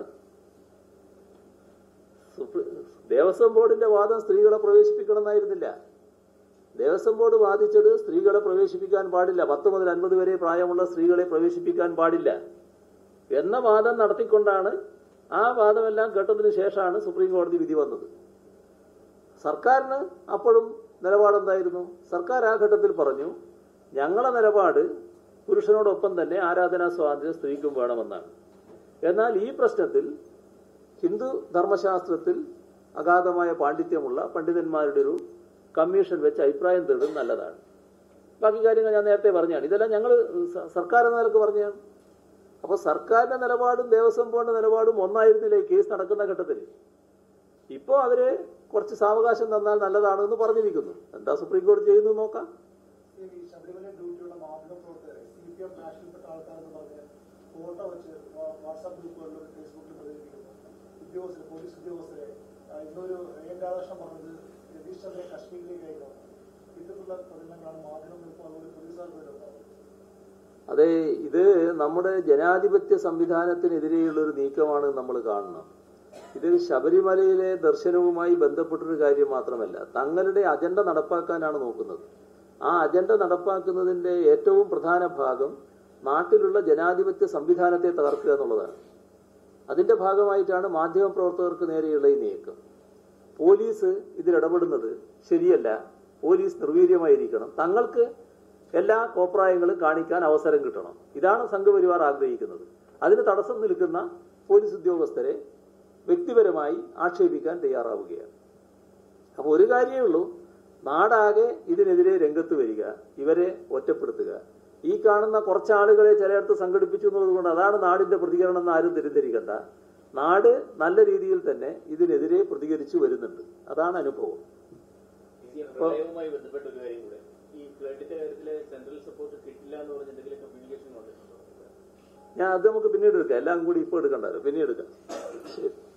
സുപ്രീ- ദേവസ്വം ബോർഡിന്റെ വാദം സ്ത്രീകളെ പ്രവേശിപ്പിക്കണം എന്നായിരുന്നില്ല ദേവസ്വം ബോർഡ് വാദിച്ചത് സ്ത്രീകളെ പ്രവേശിപ്പിക്കാൻ പാടില്ല പത്ത് മുതൽ അൻപത് വരെ പ്രായമുള്ള സ്ത്രീകളെ പ്രവേശിപ്പിക്കാൻ പാടില്ല എന്ന വാദം നടത്തിക്കൊണ്ടാണ് ആ വാദമെല്ലാം കേട്ടതിന് ശേഷമാണ് സുപ്രീം കോടതി വിധി വന്നത് സർക്കാരിന് അപ്പോഴും നിലപാടെന്തായിരുന്നു സർക്കാർ ആ ഘട്ടത്തിൽ പറഞ്ഞു ഞങ്ങളെ നിലപാട് പുരുഷനോടൊപ്പം തന്നെ ആരാധനാ സ്വാതന്ത്ര്യം സ്ത്രീക്കും വേണമെന്നാണ് എന്നാൽ ഈ പ്രശ്നത്തിൽ ഹിന്ദു ധർമ്മശാസ്ത്രത്തിൽ അഗാധമായ പാണ്ഡിത്യമുള്ള പണ്ഡിതന്മാരുടെ ഒരു കമ്മീഷൻ വെച്ച് അഭിപ്രായം തേടുന്നത് നല്ലതാണ് ബാക്കി കാര്യങ്ങൾ ഞാൻ നേരത്തെ പറഞ്ഞാണ് ഇതെല്ലാം ഞങ്ങൾ സർക്കാർ എന്ന നിലക്ക് പറഞ്ഞാണ് അപ്പോൾ സർക്കാരിന്റെ നിലപാടും ദേവസ്വം ബോർഡിന്റെ നിലപാടും ഒന്നായിരുന്നില്ല ഈ കേസ് നടക്കുന്ന ഘട്ടത്തിൽ ഇപ്പോൾ അവര് കുറച്ച് സാവകാശം തന്നാൽ നല്ലതാണെന്ന് പറഞ്ഞിരിക്കുന്നു എന്താ സുപ്രീം കോടതി ചെയ്യുന്നത് നോക്കാം ഈ ശബരിമല ഡ്യൂട്ടിയുള്ള മാധ്യമ പ്രവർത്തകരെ സി പി എം നാഷണൽപ്പെട്ട ആൾക്കാരെന്ന് പറഞ്ഞ് ഫോട്ടോ വെച്ച് വാ- വാട്സാപ്പ് ഗ്രൂപ്പുകളിലും ഫേസ്ബുക്കിലും പ്രചരിപ്പിക്കുന്നു ഉദ്യോഗസ്ഥരെ പോലീസ് ഉദ്യോഗസ്ഥരെ ആ, ഇന്നൊരു എൻ രാധാകൃഷ്ണൻ പറഞ്ഞത് രതീഷ് ചന്ദ്രയെ കശ്മീരിലേക്ക് അയക്കണം ഇത്തരത്തിലുള്ള പ്രചരണങ്ങളാണ് മാധ്യമങ്ങൾക്കും അതുപോലെ പോലീസുകാർക്കും ഉണ്ടാവുന്നത് അതെ ഇത് നമ്മുടെ ജനാധിപത്യ സംവിധാനത്തിനെതിരെയുള്ള ഒരു നീക്കമാണ് നമ്മൾ കാണണം ഇത് ശബരിമലയിലെ ദർശനവുമായി ബന്ധപ്പെട്ടൊരു കാര്യം മാത്രമല്ല തങ്ങളുടെ അജണ്ട നടപ്പാക്കാനാണ് നോക്കുന്നത് ആ അജണ്ട നടപ്പാക്കുന്നതിന്റെ ഏറ്റവും പ്രധാന ഭാഗം നാട്ടിലുള്ള ജനാധിപത്യ സംവിധാനത്തെ തകർക്കുക എന്നുള്ളതാണ് അതിന്റെ ഭാഗമായിട്ടാണ് മാധ്യമപ്രവർത്തകർക്ക് നേരെയുള്ള ഈ നീക്കം പോലീസ് ഇതിൽ ഇടപെടുന്നത് ശരിയല്ല പോലീസ് നിർവീര്യമായിരിക്കണം തങ്ങൾക്ക് എല്ലാ കോപ്രായങ്ങളും കാണിക്കാൻ അവസരം കിട്ടണം ഇതാണ് സംഘപരിവാർ ആഗ്രഹിക്കുന്നത് അതിന് തടസ്സം നിൽക്കുന്ന പോലീസ് ഉദ്യോഗസ്ഥരെ വ്യക്തിപരമായി ആക്ഷേപിക്കാൻ തയ്യാറാവുകയാണ് അപ്പോൾ ഒരു കാര്യമേ ഉള്ളൂ നാടാകെ ഇതിനെതിരെ രംഗത്ത് വരിക ഇവരെ ഒറ്റപ്പെടുത്തുക ഈ കാണുന്ന കുറച്ച് ആളുകളെ ചിലയിടത്ത് സംഘടിപ്പിച്ചു എന്നുള്ളത് കൊണ്ട് അതാണ് നാടിന്റെ പ്രതികരണം എന്ന് ആരും തെറ്റിദ്ധരിക്കണ്ട നാട് നല്ല രീതിയിൽ തന്നെ ഇതിനെതിരെ പ്രതികരിച്ചു വരുന്നുണ്ട് അതാണ് അനുഭവം ഈ പ്രളയവുമായി ബന്ധപ്പെട്ട ഒരു കാര്യം കൂടെ ഈ ഫ്ലഡിന്റെ കാര്യത്തില് സെൻട്രൽ സപ്പോർട്ട് കിട്ടില്ല എന്ന് പറഞ്ഞ എന്തെങ്കിലും കമ്മ്യൂണിക്കേഷൻ വന്നിട്ടുണ്ടോ ഞാൻ അത് നമുക്ക് പിന്നീട് എടുക്കാം എല്ലാം കൂടി ഇപ്പോൾ എടുക്കണ്ടല്ലോ പിന്നീട് എടുക്കാം ശരി